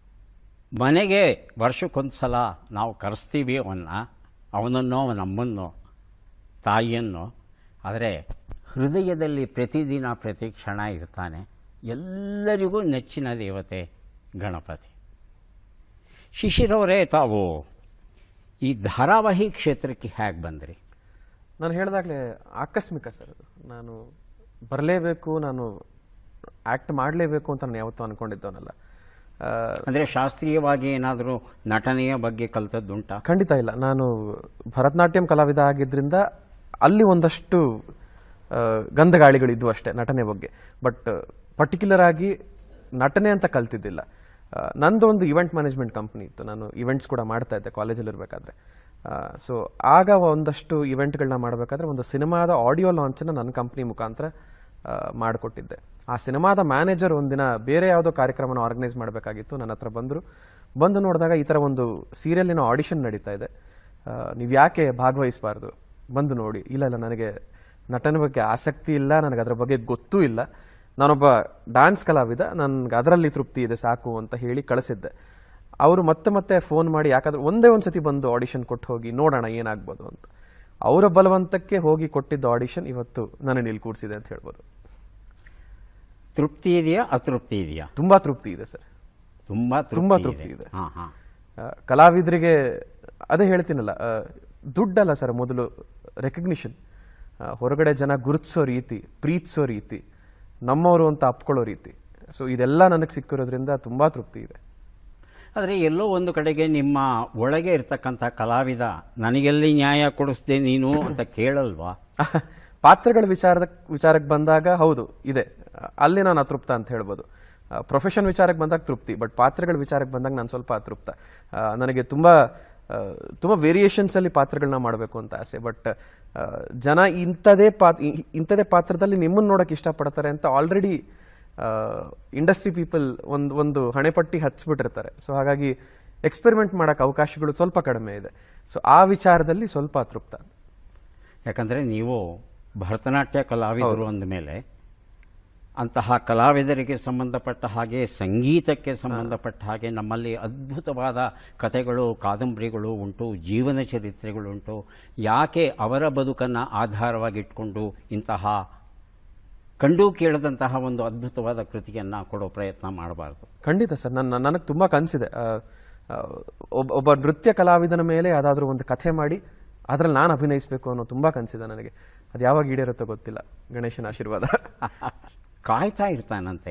ಮನೆಗೆ ವರ್ಷಕ್ಕೊಂದು ಸಲ ನಾವು ಕರೆಸ್ತೀವಿ ಅವನ್ನ ಅವನನ್ನೋ ನಮ್ಮನ್ನೋ ತಾಯಿಯನ್ನು ಆದರೆ ಹೃದಯದಲ್ಲಿ ಪ್ರತಿದಿನ ಪ್ರತಿ ಕ್ಷಣ ಇರ್ತಾನೆ ಎಲ್ಲರಿಗೂ ನೆಚ್ಚಿನ ದೇವತೆ ಗಣಪತಿ ಶಿಶಿರವರೇ ತಾವು ಈ ಧಾರಾವಾಹಿ ಕ್ಷೇತ್ರಕ್ಕೆ ಹೇಗೆ ಬಂದ್ರಿ ನಾನು ಹೇಳಿದಾಗಲೇ ಆಕಸ್ಮಿಕ ಸರ್ ಅದು ನಾನು ಬರಲೇಬೇಕು ನಾನು ಆ್ಯಕ್ಟ್ ಮಾಡಲೇಬೇಕು ಅಂತ ನಾನು ಯಾವತ್ತೂ ಅನ್ಕೊಂಡಿದ್ದವನಲ್ಲ ಆ, ಅಂದರೆ ಶಾಸ್ತ್ರೀಯವಾಗಿ ಏನಾದರೂ ನಟನೆಯ ಬಗ್ಗೆ ಕಲ್ತದ್ದುಂಟಾ ಖಂಡಿತ ಇಲ್ಲ ನಾನು ಭರತನಾಟ್ಯಂ ಕಲಾವಿದ ಆಗಿದ್ರಿಂದ ಅಲ್ಲಿ ಒಂದಷ್ಟು ಆ, ಗಂಧಗಾಳಿಗಳಿದ್ವು ಅಷ್ಟೇ ನಟನೆ ಬಗ್ಗೆ ಬಟ್ ಪರ್ಟಿಕ್ಯುಲರ್ ಆಗಿ ನಟನೆ ಅಂತ ಕಲ್ತಿದ್ದಿಲ್ಲ ಆ, ನಂದು ಒಂದು ಇವೆಂಟ್ ಮ್ಯಾನೇಜ್ಮೆಂಟ್ ಕಂಪ್ನಿ ಇತ್ತು ನಾನು ಇವೆಂಟ್ಸ್ ಕೂಡ ಮಾಡ್ತಾ ಇದ್ದೆ ಕಾಲೇಜಲ್ಲಿ ಇರಬೇಕಾದ್ರೆ ಸೊ ಆಗ ಒಂದಷ್ಟು ಇವೆಂಟ್ಗಳನ್ನ ಮಾಡಬೇಕಾದ್ರೆ ಒಂದು ಸಿನಿಮಾದ ಆಡಿಯೋ ಲಾಂಚನ್ನು ನನ್ನ ಕಂಪ್ನಿ ಮುಖಾಂತರ ಮಾಡಿಕೊಟ್ಟಿದ್ದೆ ಆ ಸಿನಿಮಾದ ಮ್ಯಾನೇಜರ್ ಒಂದಿನ ಬೇರೆ ಯಾವುದೋ ಕಾರ್ಯಕ್ರಮನ ಆರ್ಗನೈಸ್ ಮಾಡಬೇಕಾಗಿತ್ತು ನನ್ನ ಹತ್ರ ಬಂದರು ಬಂದು ನೋಡಿದಾಗ ಈ ಥರ ಒಂದು ಸೀರಿಯಲಿನ ಆಡಿಷನ್ ನಡೀತಾ ಇದೆ ನೀವು ಯಾಕೆ ಭಾಗವಹಿಸಬಾರ್ದು ಬಂದು ನೋಡಿ ಇಲ್ಲ ಇಲ್ಲ ನನಗೆ ನಟನೆ ಬಗ್ಗೆ ಆಸಕ್ತಿ ಇಲ್ಲ ನನಗೆ ಅದರ ಬಗ್ಗೆ ಗೊತ್ತೂ ಇಲ್ಲ ನಾನೊಬ್ಬ ಡ್ಯಾನ್ಸ್ ಕಲಾವಿದ ನನಗೆ ಅದರಲ್ಲಿ ತೃಪ್ತಿ ಇದೆ ಸಾಕು ಅಂತ ಹೇಳಿ ಕಳಿಸಿದ್ದೆ ಅವರು ಮತ್ತೆ ಮತ್ತೆ ಫೋನ್ ಮಾಡಿ ಯಾಕಂದ್ರೆ ಒಂದೇ ಒಂದು ಸತಿ ಬಂದು ಆಡಿಷನ್ ಕೊಟ್ಟು ಹೋಗಿ ನೋಡೋಣ ಏನಾಗ್ಬೋದು ಅಂತ ಅವರ ಬಲವಂತಕ್ಕೆ ಹೋಗಿ ಕೊಟ್ಟಿದ್ದ ಆಡಿಷನ್ ಇವತ್ತು ನನ್ನ ಇಲ್ಲಿ ಕೂರಿಸಿದೆ ಅಂತ ಹೇಳ್ಬೋದು ತೃಪ್ತಿ ಇದೆಯಾ ಅತೃಪ್ತಿ ಇದೆಯಾ ತುಂಬಾ ತೃಪ್ತಿ ಇದೆ ಸರ್ ತುಂಬಾ ತುಂಬಾ ತೃಪ್ತಿ ಇದೆ. ಹಾಂ ಹಾಂ ಆ, ಕಲಾವಿದರಿಗೆ ಅದೇ ಹೇಳ್ತೀನಲ್ಲ ಆ, ದುಡ್ಡಲ್ಲ ಸರ್ ಮೊದಲು ರೆಕಗ್ನಿಷನ್ ಹೊರಗಡೆ ಜನ ಗುರುತಿಸೋ ರೀತಿ ಪ್ರೀತಿಸೋ ರೀತಿ ನಮ್ಮವರು ಅಂತ ಅಪ್ಕೊಳ್ಳೋ ರೀತಿ ಸೊ ಇದೆಲ್ಲ ನನಗೆ ಸಿಕ್ಕಿರೋದ್ರಿಂದ ತುಂಬಾ ತೃಪ್ತಿ ಇದೆ ಆದರೆ ಎಲ್ಲೋ ಒಂದು ಕಡೆಗೆ ನಿಮ್ಮ ಒಳಗೆ ಇರ್ತಕ್ಕಂಥ ಕಲಾವಿದ ನನಗೆಲ್ಲಿ ನ್ಯಾಯ ಕೊಡಿಸ್ದೆ ನೀನು ಅಂತ ಕೇಳಲ್ವಾ ಪಾತ್ರಗಳ ವಿಚಾರದ ವಿಚಾರಕ್ಕೆ ಬಂದಾಗ ಹೌದು ಇದೆ ಅಲ್ಲಿ ನಾನು ಅತೃಪ್ತ ಅಂತ ಹೇಳ್ಬೋದು ಪ್ರೊಫೆಷನ್ ವಿಚಾರಕ್ಕೆ ಬಂದಾಗ ತೃಪ್ತಿ ಬಟ್ ಪಾತ್ರಗಳ ವಿಚಾರಕ್ಕೆ ಬಂದಾಗ ನಾನು ಸ್ವಲ್ಪ ಅತೃಪ್ತ ಆ, ನನಗೆ ತುಂಬ ಆ, ತುಂಬ ವೇರಿಯೇಷನ್ಸ್ ಅಲ್ಲಿ ಪಾತ್ರಗಳನ್ನ ಮಾಡಬೇಕು ಅಂತ ಆಸೆ ಬಟ್ ಜನ ಇಂಥದೇ ಪಾತ್ ಇ- ಇಂಥದೇ ಪಾತ್ರದಲ್ಲಿ ನಿಮ್ಮನ್ನು ನೋಡಕ್ಕೆ ಇಷ್ಟಪಡ್ತಾರೆ ಅಂತ ಆಲ್ರೆಡಿ ಇಂಡಸ್ಟ್ರಿ ಪೀಪಲ್ ಒಂದು ಒಂದು ಹಣೆಪಟ್ಟಿ ಹಚ್ಬಿಟ್ಟಿರ್ತಾರೆ ಸೊ ಹಾಗಾಗಿ ಎಕ್ಸ್ಪೆರಿಮೆಂಟ್ ಮಾಡೋಕ್ಕೆ ಅವಕಾಶಗಳು ಸ್ವಲ್ಪ ಕಡಿಮೆ ಇದೆ ಸೊ ಆ ವಿಚಾರದಲ್ಲಿ ಸ್ವಲ್ಪ ಅತೃಪ್ತ ಯಾಕಂದರೆ ನೀವು ಭರತನಾಟ್ಯ ಕಲಾವಿದರು ಅಂದಮೇಲೆ ಅಂತಹ ಕಲಾವಿದರಿಗೆ ಸಂಬಂಧಪಟ್ಟ ಹಾಗೆ ಸಂಗೀತಕ್ಕೆ ಸಂಬಂಧಪಟ್ಟ ಹಾಗೆ ನಮ್ಮಲ್ಲಿ ಅದ್ಭುತವಾದ ಕಥೆಗಳು ಕಾದಂಬರಿಗಳು ಉಂಟು ಜೀವನ ಚರಿತ್ರೆಗಳುಂಟು ಯಾಕೆ ಅವರ ಬದುಕನ್ನು ಆಧಾರವಾಗಿಟ್ಕೊಂಡು ಇಂತಹ ಕಂಡು ಕೇಳದಂತಹ ಒಂದು ಅದ್ಭುತವಾದ ಕೃತಿಯನ್ನು ಕೊಡೋ ಪ್ರಯತ್ನ ಮಾಡಬಾರ್ದು ಖಂಡಿತ ಸರ್ ನನ್ನ ನನಗೆ ತುಂಬ ಕನಸಿದೆ ಒಬ್ಬ ಒಬ್ಬ ನೃತ್ಯ ಕಲಾವಿದನ ಮೇಲೆ ಯಾವುದಾದ್ರೂ ಒಂದು ಕಥೆ ಮಾಡಿ ಅದ್ರಲ್ಲಿ ನಾನು ಅಭಿನಯಿಸಬೇಕು ಅನ್ನೋ ತುಂಬ ಕನಸಿದೆ ನನಗೆ ಅದು ಯಾವಾಗ ಈಡೇರುತ್ತೋ ಗೊತ್ತಿಲ್ಲ ಗಣೇಶನ ಆಶೀರ್ವಾದ ಕಾಯ್ತಾ ಇರ್ತಾನಂತೆ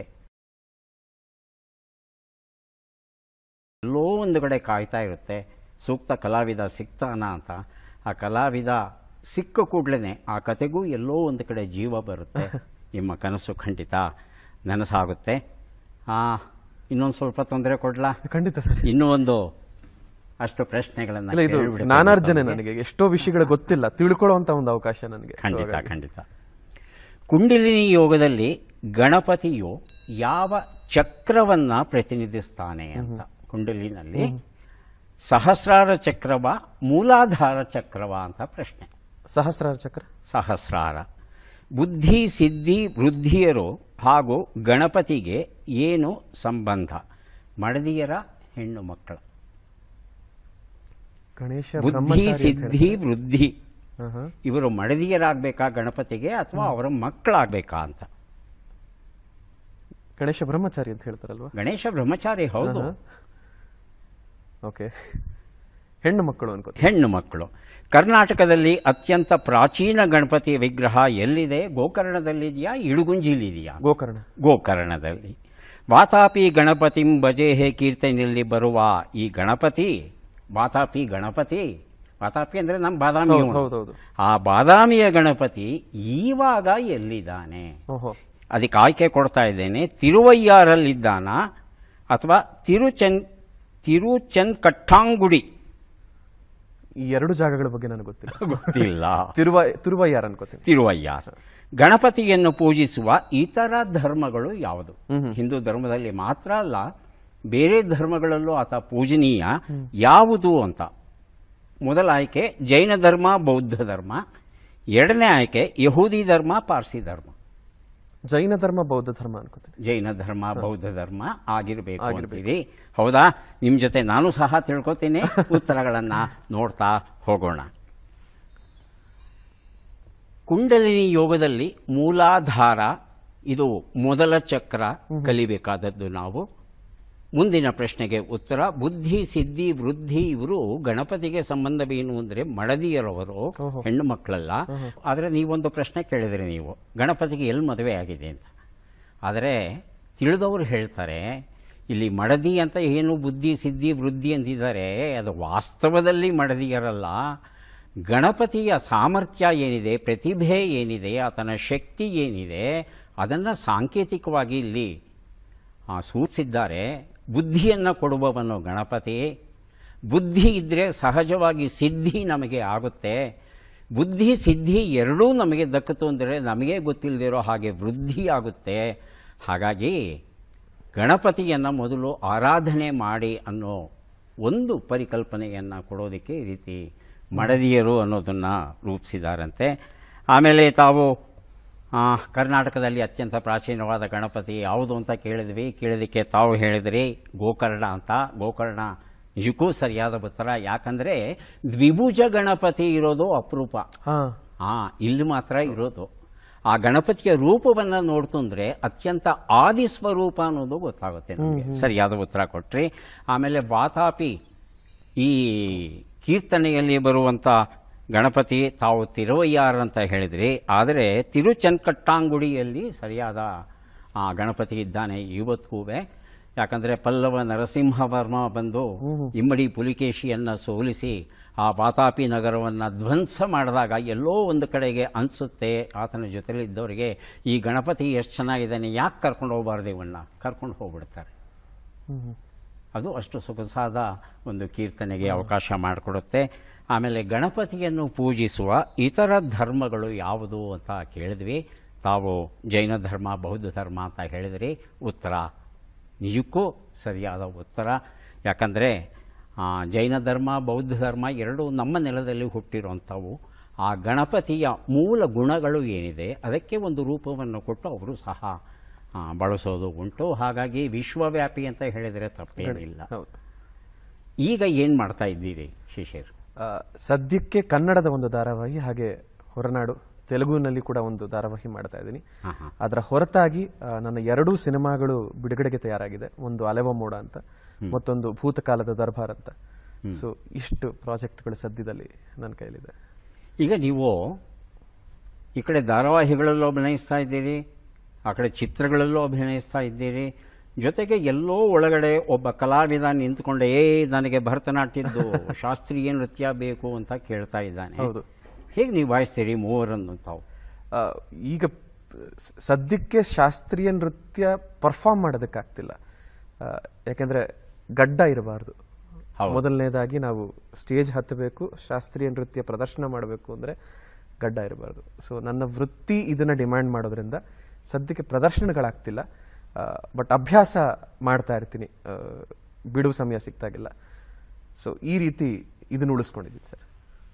ಎಲ್ಲೋ ಒಂದು ಕಡೆ ಕಾಯ್ತಾ ಇರುತ್ತೆ ಸೂಕ್ತ ಕಲಾವಿದ ಸಿಗ್ತಾನ ಅಂತ ಆ ಕಲಾವಿದ ಸಿಕ್ಕ ಕೂಡಲೇ ಆ ಕತೆಗೂ ಎಲ್ಲೋ ಒಂದು ಕಡೆ ಜೀವ ಬರುತ್ತೆ ನಿಮ್ಮ ಕನಸು ಖಂಡಿತ ನನಸಾಗುತ್ತೆ ಆ, ಇನ್ನೊಂದು ಸ್ವಲ್ಪ ತೊಂದರೆ ಕೊಡ್ಲಾ ಖಂಡಿತ ಸರ್ ಇನ್ನೂ ಒಂದು ಅಷ್ಟು ಪ್ರಶ್ನೆಗಳನ್ನು ಇಲ್ಲ ಇದು ಕೇಳ್ಬಿಡ್ತೀನಿ ನಾನಾರ್ಜನೆ ತಮಗೆ. ನನಗೆ ಎಷ್ಟೋ ವಿಷಯಗಳು ಗೊತ್ತಿಲ್ಲ ತಿಳ್ಕೊಳ್ಳೋಂಥ ಒಂದು ಅವಕಾಶ ನನಗೆ So ಖಂಡಿತ ಹಾಗಾಗಿ- ಖಂಡಿತ ಕುಂಡಲಿನಿ ಯೋಗದಲ್ಲಿ ಗಣಪತಿಯು ಯಾವ ಚಕ್ರವನ್ನ ಪ್ರತಿನಿಧಿಸ್ತಾನೆ ಅಂತ ಕುಂಡಲಿನಲ್ಲಿ ಸಹಸ್ರಾರ ಚಕ್ರವ ಮೂಲಾಧಾರ ಚಕ್ರವ ಅಂತ ಪ್ರಶ್ನೆ ಸಹಸ್ರಾರ ಚಕ್ರ ಸಹಸ್ರಾರ ಬುದ್ಧಿ ಸಿದ್ಧಿ ವೃದ್ಧಿಯರು ಹಾಗೂ ಗಣಪತಿಗೆ ಏನು ಸಂಬಂಧ ಮಡದಿಯರ ಹೆಣ್ಣು ಮಕ್ಕಳ ಗಣೇಶ ಬುದ್ಧಿ ಬ್ರಹ್ಮಚಾರಿ ಅಂತ ಸಿದ್ಧಿ ವೃದ್ಧಿ ಹಾ, ಹಾ. ಇವರು ಮಡದಿಯರಾಗಬೇಕಾ ಗಣಪತಿಗೆ ಅಥವಾ ಅವರ ಮಕ್ಕಳಾಗಬೇಕಾ ಅಂತ ಗಣೇಶ ಬ್ರಹ್ಮಚಾರಿ ಅಂತ ಹೇಳ್ತಾರಲ್ವಾ ಗಣೇಶ ಬ್ರಹ್ಮಚಾರಿ ಹೌದು ಓಕೆ ಹೆಣ್ಣು ಮಕ್ಕಳು ಅನ್ಕೋತೀನಿ ಹೆಣ್ಣು ಮಕ್ಕಳು ಕರ್ನಾಟಕದಲ್ಲಿ ಅತ್ಯಂತ ಪ್ರಾಚೀನ ಗಣಪತಿ ವಿಗ್ರಹ ಎಲ್ಲಿದೆ ಗೋಕರ್ಣದಲ್ಲಿದೆಯಾ ಇಡುಗುಂಜಿಲಿದೆಯಾ ಗೋಕರ್ಣ ಗೋಕರ್ಣದಲ್ಲಿ ವಾತಾಪಿ ಗಣಪತಿಂ ಭಜೇಹೇ ಕೀರ್ತನೆಯಲ್ಲಿ ಬರುವ ಈ ಗಣಪತಿ ವಾತಾಪಿ ಗಣಪತಿ ವಾತಾಪಿ ಅಂದ್ರೆ ನಮ್ಮ ಬಾದಾಮಿ ಹೌದು, ಅವನು. ಹೌದು, ಹೌದು. ಆ ಬಾದಾಮಿಯ ಗಣಪತಿ ಈವಾಗ ಎಲ್ಲಿದ್ದಾನೆ ಓಹೋ ಅದಕ್ಕೆ ಆಯ್ಕೆ ಕೊಡ್ತಾ ಇದ್ದೇನೆ ತಿರುವಯ್ಯಾರಲ್ಲಿದ್ದಾನ ಅಥವಾ ತಿರುಚನ್ ತಿರುಚನ್ ಕಟ್ಟಾಂಗುಡಿ ಈ ಎರಡು ಜಾಗಗಳ ಬಗ್ಗೆ ನನಗೆ ಗೊತ್ತಿಲ್ಲ ಗೊತ್ತಿಲ್ಲ ತಿರುವ ತಿರುವಯ್ಯಾರ್ ಅನ್ಕೋತೀನಿ ತಿರುವಯ್ಯಾರ್ ಗಣಪತಿಯನ್ನು ಪೂಜಿಸುವ ಇತರ ಧರ್ಮಗಳು ಯಾವುದು ಹಿಂದೂ ಧರ್ಮದಲ್ಲಿ ಮಾತ್ರ ಅಲ್ಲ ಬೇರೆ ಧರ್ಮಗಳಲ್ಲೂ ಆತ ಪೂಜನೀಯ ಯಾವುದು ಅಂತ ಮೊದಲ ಆಯ್ಕೆ ಜೈನ ಧರ್ಮ ಬೌದ್ಧ ಧರ್ಮ ಎರಡನೇ ಆಯ್ಕೆ ಯಹೂದಿ ಧರ್ಮ ಪಾರ್ಸಿ ಧರ್ಮ ಜೈನ ಧರ್ಮ ಬೌದ್ಧ ಧರ್ಮ ಅನ್ಕೋತೀನಿ ಜೈನ ಧರ್ಮ ಬೌದ್ಧ ಧರ್ಮ ಆಗಿರಬೇಕು ಅಂತೀರಿ ಹೌದಾ ನಿಮ್ಮ ಜೊತೆ ನಾನು ಸಹ ತಿಳ್ಕೊತೀನಿ ಉತ್ತರಗಳನ್ನ ನೋಡ್ತಾ ಹೋಗೋಣ ಕುಂಡಲಿನಿ ಯೋಗದಲ್ಲಿ ಮೂಲಾಧಾರ ಇದು ಮೊದಲ ಚಕ್ರ ಕಲಿಬೇಕಾದದ್ದು ನಾವು ಮುಂದಿನ ಪ್ರಶ್ನೆಗೆ ಉತ್ತರ ಬುದ್ಧಿ ಸಿದ್ಧಿ ವೃದ್ಧಿ ಇವರು ಗಣಪತಿಗೆ ಸಂಬಂಧವೇನು ಅಂದರೆ ಮಡದಿಯರವರು ಹೆಣ್ಣು ಮಕ್ಕಳಲ್ಲ ಆದರೆ ನೀವೊಂದು ಪ್ರಶ್ನೆ ಕೇಳಿದ್ರಿ ನೀವು ಗಣಪತಿಗೆ ಎಲ್ಲಿ ಮದುವೆ ಆಗಿದೆ ಅಂತ ಆದರೆ ತಿಳಿದವರು ಹೇಳ್ತಾರೆ ಇಲ್ಲಿ ಮಡದಿ ಅಂತ ಏನು ಬುದ್ಧಿ ಸಿದ್ಧಿ ವೃದ್ಧಿ ಅಂತಿದ್ದಾರೆ ಅದು ವಾಸ್ತವದಲ್ಲಿ ಮಡದಿಯರಲ್ಲ ಗಣಪತಿಯ ಸಾಮರ್ಥ್ಯ ಏನಿದೆ ಪ್ರತಿಭೆ ಏನಿದೆ ಆತನ ಶಕ್ತಿ ಏನಿದೆ ಅದನ್ನು ಸಾಂಕೇತಿಕವಾಗಿ ಇಲ್ಲಿ ಆ, ಸೂಚಿಸಿದ್ದಾರೆ ಬುದ್ಧಿಯನ್ನು ಕೊಡುವವನು ಗಣಪತಿ ಬುದ್ಧಿ ಇದ್ದರೆ ಸಹಜವಾಗಿ ಸಿದ್ಧಿ ನಮಗೆ ಆಗುತ್ತೆ ಬುದ್ಧಿ ಸಿದ್ಧಿ ಎರಡೂ ನಮಗೆ ದಕ್ಕಿತು ಅಂದರೆ ನಮಗೆ ಗೊತ್ತಿಲ್ಲದಿರೋ ಹಾಗೆ ವೃದ್ಧಿ ಆಗುತ್ತೆ ಹಾಗಾಗಿ ಗಣಪತಿಯನ್ನು ಮೊದಲು ಆರಾಧನೆ ಮಾಡಿ ಅನ್ನೋ ಒಂದು ಪರಿಕಲ್ಪನೆಯನ್ನು ಕೊಡೋದಕ್ಕೆ ಈ ರೀತಿ ಮಡದಿಯರು ಅನ್ನೋದನ್ನು ರೂಪಿಸಿದಾರಂತೆ ಆಮೇಲೆ ತಾವು ಆ, ಕರ್ನಾಟಕದಲ್ಲಿ ಅತ್ಯಂತ ಪ್ರಾಚೀನವಾದ ಗಣಪತಿ ಯಾವುದು ಅಂತ ಕೇಳಿದ್ವಿ ಕೇಳಿದಕ್ಕೆ ತಾವು ಹೇಳಿದ್ರಿ ಗೋಕರ್ಣ ಅಂತ ಗೋಕರ್ಣ ನಿಜಕ್ಕೂ ಸರಿಯಾದ ಉತ್ತರ ಯಾಕಂದರೆ ದ್ವಿಭುಜ ಗಣಪತಿ ಇರೋದು ಅಪರೂಪ ಹಾ ಆ ಇಲ್ಲಿ ಮಾತ್ರ ಇರೋದು ಆ ಗಣಪತಿಯ ರೂಪವನ್ನು ನೋಡ್ತಂದ್ರೆ ಅತ್ಯಂತ ಆದಿ ಸ್ವರೂಪ ಅನ್ನೋದು ಗೊತ್ತಾಗುತ್ತೆ ನಮಗೆ ಸರಿಯಾದ ಉತ್ತರ ಕೊಟ್ರಿ ಆಮೇಲೆ ವಾತಾಪಿ ಈ ಕೀರ್ತನೆಯಲ್ಲಿ ಬರುವಂಥ ಗಣಪತಿ ತಾವು ತಿರುವಯ್ಯಾರ್ ಅಂತ ಹೇಳಿದ್ರಿ ಆದರೆ ತಿರುಚನ್ಕಟ್ಟಾಂಗುಡಿಯಲ್ಲಿ ಸರಿಯಾದ ಆ ಗಣಪತಿ ಇದ್ದಾನೆ ಇವತ್ತಿಗೂ ಯಾಕಂದರೆ ಪಲ್ಲವ ನರಸಿಂಹವರ್ಮ ಬಂದು ಇಮ್ಮಡಿ ಪುಲಿಕೇಶಿಯನ್ನು ಸೋಲಿಸಿ ಆ ವಾತಾಪಿ ನಗರವನ್ನು ಧ್ವಂಸ ಮಾಡಿದಾಗ ಎಲ್ಲೋ ಒಂದು ಕಡೆಗೆ ಅನಿಸುತ್ತೆ ಆತನ ಜೊತೆಲಿದ್ದವರಿಗೆ ಈ ಗಣಪತಿ ಎಷ್ಟು ಚೆನ್ನಾಗಿದ್ದಾನೆ ಯಾಕೆ ಕರ್ಕೊಂಡು ಹೋಗಬಾರ್ದು ಇವನ್ನ ಕರ್ಕೊಂಡು ಹೋಗ್ಬಿಡ್ತಾರೆ ಅದು ಅಷ್ಟು ಸೊಗಸಾದ ಒಂದು ಕೀರ್ತನೆಗೆ ಅವಕಾಶ ಮಾಡಿಕೊಡುತ್ತೆ ಆಮೇಲೆ ಗಣಪತಿಯನ್ನು ಪೂಜಿಸುವ ಇತರ ಧರ್ಮಗಳು ಯಾವುದು ಅಂತ ಕೇಳಿದ್ವಿ ತಾವು ಜೈನ ಧರ್ಮ ಬೌದ್ಧ ಧರ್ಮ ಅಂತ ಹೇಳಿದ್ರಿ ಉತ್ತರ ನಿಜಕ್ಕೂ ಸರಿಯಾದ ಉತ್ತರ ಯಾಕಂದರೆ ಜೈನ ಧರ್ಮ ಬೌದ್ಧ ಧರ್ಮ ಎರಡೂ ನಮ್ಮ ನೆಲದಲ್ಲಿ ಹುಟ್ಟಿರುವಂಥವು ಆ ಗಣಪತಿಯ ಮೂಲ ಗುಣಗಳು ಏನಿದೆ ಅದಕ್ಕೆ ಒಂದು ರೂಪವನ್ನು ಕೊಟ್ಟು ಅವರು ಸಹ ಆ, ಬಳಸೋದು ಉಂಟು ಹಾಗಾಗಿ ವಿಶ್ವವ್ಯಾಪಿ ಅಂತ ಹೇಳಿದರೆ ತಪ್ಪೇನಿಲ್ಲ ಹೌದು ಈಗ ಏನು ಮಾಡ್ತಾ ಇದ್ದೀರಿ ಶಿಶಿರ್ ಆ, ಸದ್ಯಕ್ಕೆ ಕನ್ನಡದ ಒಂದು ಧಾರಾವಾಹಿ ಹಾಗೆ ಹೊರನಾಡು ತೆಲುಗುನಲ್ಲಿ ಕೂಡ ಒಂದು ಧಾರಾವಾಹಿ ಮಾಡ್ತಾ ಇದ್ದೀನಿ ಹಾಂ ಹಾಂ ಅದರ ಹೊರತಾಗಿ ಆ, ನನ್ನ ಎರಡೂ ಸಿನಿಮಾಗಳು ಬಿಡುಗಡೆಗೆ ತಯಾರಾಗಿದೆ ಒಂದು ಅಲೆವ ಮೋಡ ಅಂತ ಮತ್ತೊಂದು ಭೂತಕಾಲದ ದರ್ಬಾರ್ ಅಂತ ಸೊ ಇಷ್ಟು ಪ್ರಾಜೆಕ್ಟ್ಗಳು ಸದ್ಯದಲ್ಲಿ ನನ್ನ ಕೈಲಿದೆ ಈಗ ನೀವು ಈ ಕಡೆ ಧಾರಾವಾಹಿಗಳಲ್ಲೂ ಅಭಿನಯಿಸ್ತಾ ಇದ್ದೀರಿ ಆ ಕಡೆ ಚಿತ್ರಗಳಲ್ಲೂ ಅಭಿನಯಿಸ್ತಾ ಇದ್ದೀರಿ ಜೊತೆಗೆ ಎಲ್ಲೋ ಒಳಗಡೆ ಒಬ್ಬ ಕಲಾವಿದ ನಿಂತ್ಕೊಂಡೆ ಏ ನನಗೆ ಭರತನಾಟ್ಯದ್ದು ಶಾಸ್ತ್ರೀಯ ನೃತ್ಯ ಬೇಕು ಅಂತ ಕೇಳ್ತಾ ಇದ್ದಾನೆ ಹೌದು. ಹೇಗೆ ನಿಭಾಯಿಸ್ತೀರಿ ಮೂವರನ್ನು ತಾವು ಆ, ಈಗ ಸ- ಸದ್ಯಕ್ಕೆ ಶಾಸ್ತ್ರೀಯ ನೃತ್ಯ ಪರ್ಫಾರ್ಮ್ ಮಾಡೋದಕ್ಕಾಗ್ತಿಲ್ಲ ಆ, ಯಾಕೆಂದ್ರೆ ಗಡ್ಡ ಇರಬಾರ್ದು ಹೌದು. ಮೊದಲನೇದಾಗಿ ನಾವು ಸ್ಟೇಜ್ ಹತ್ತಬೇಕು ಶಾಸ್ತ್ರೀಯ ನೃತ್ಯ ಪ್ರದರ್ಶನ ಮಾಡಬೇಕು ಅಂದ್ರೆ ಗಡ್ಡ ಇರಬಾರ್ದು ಸೊ ನನ್ನ ವೃತ್ತಿ ಇದನ್ನ ಡಿಮ್ಯಾಂಡ್ ಮಾಡೋದ್ರಿಂದ ಸದ್ಯಕ್ಕೆ ಪ್ರದರ್ಶನಗಳಾಗ್ತಿಲ್ಲ ಬಟ್ ಅಭ್ಯಾಸ ಮಾಡ್ತಾ ಇರ್ತೀನಿ ಆ, ಬಿಡುವು ಸಮಯ ಸಿಕ್ತಾಗಿಲ್ಲ ಸೊ ಈ ರೀತಿ ಇದನ್ನ ಉಳಿಸ್ಕೊಂಡಿದ್ದೀನಿ ಸರ್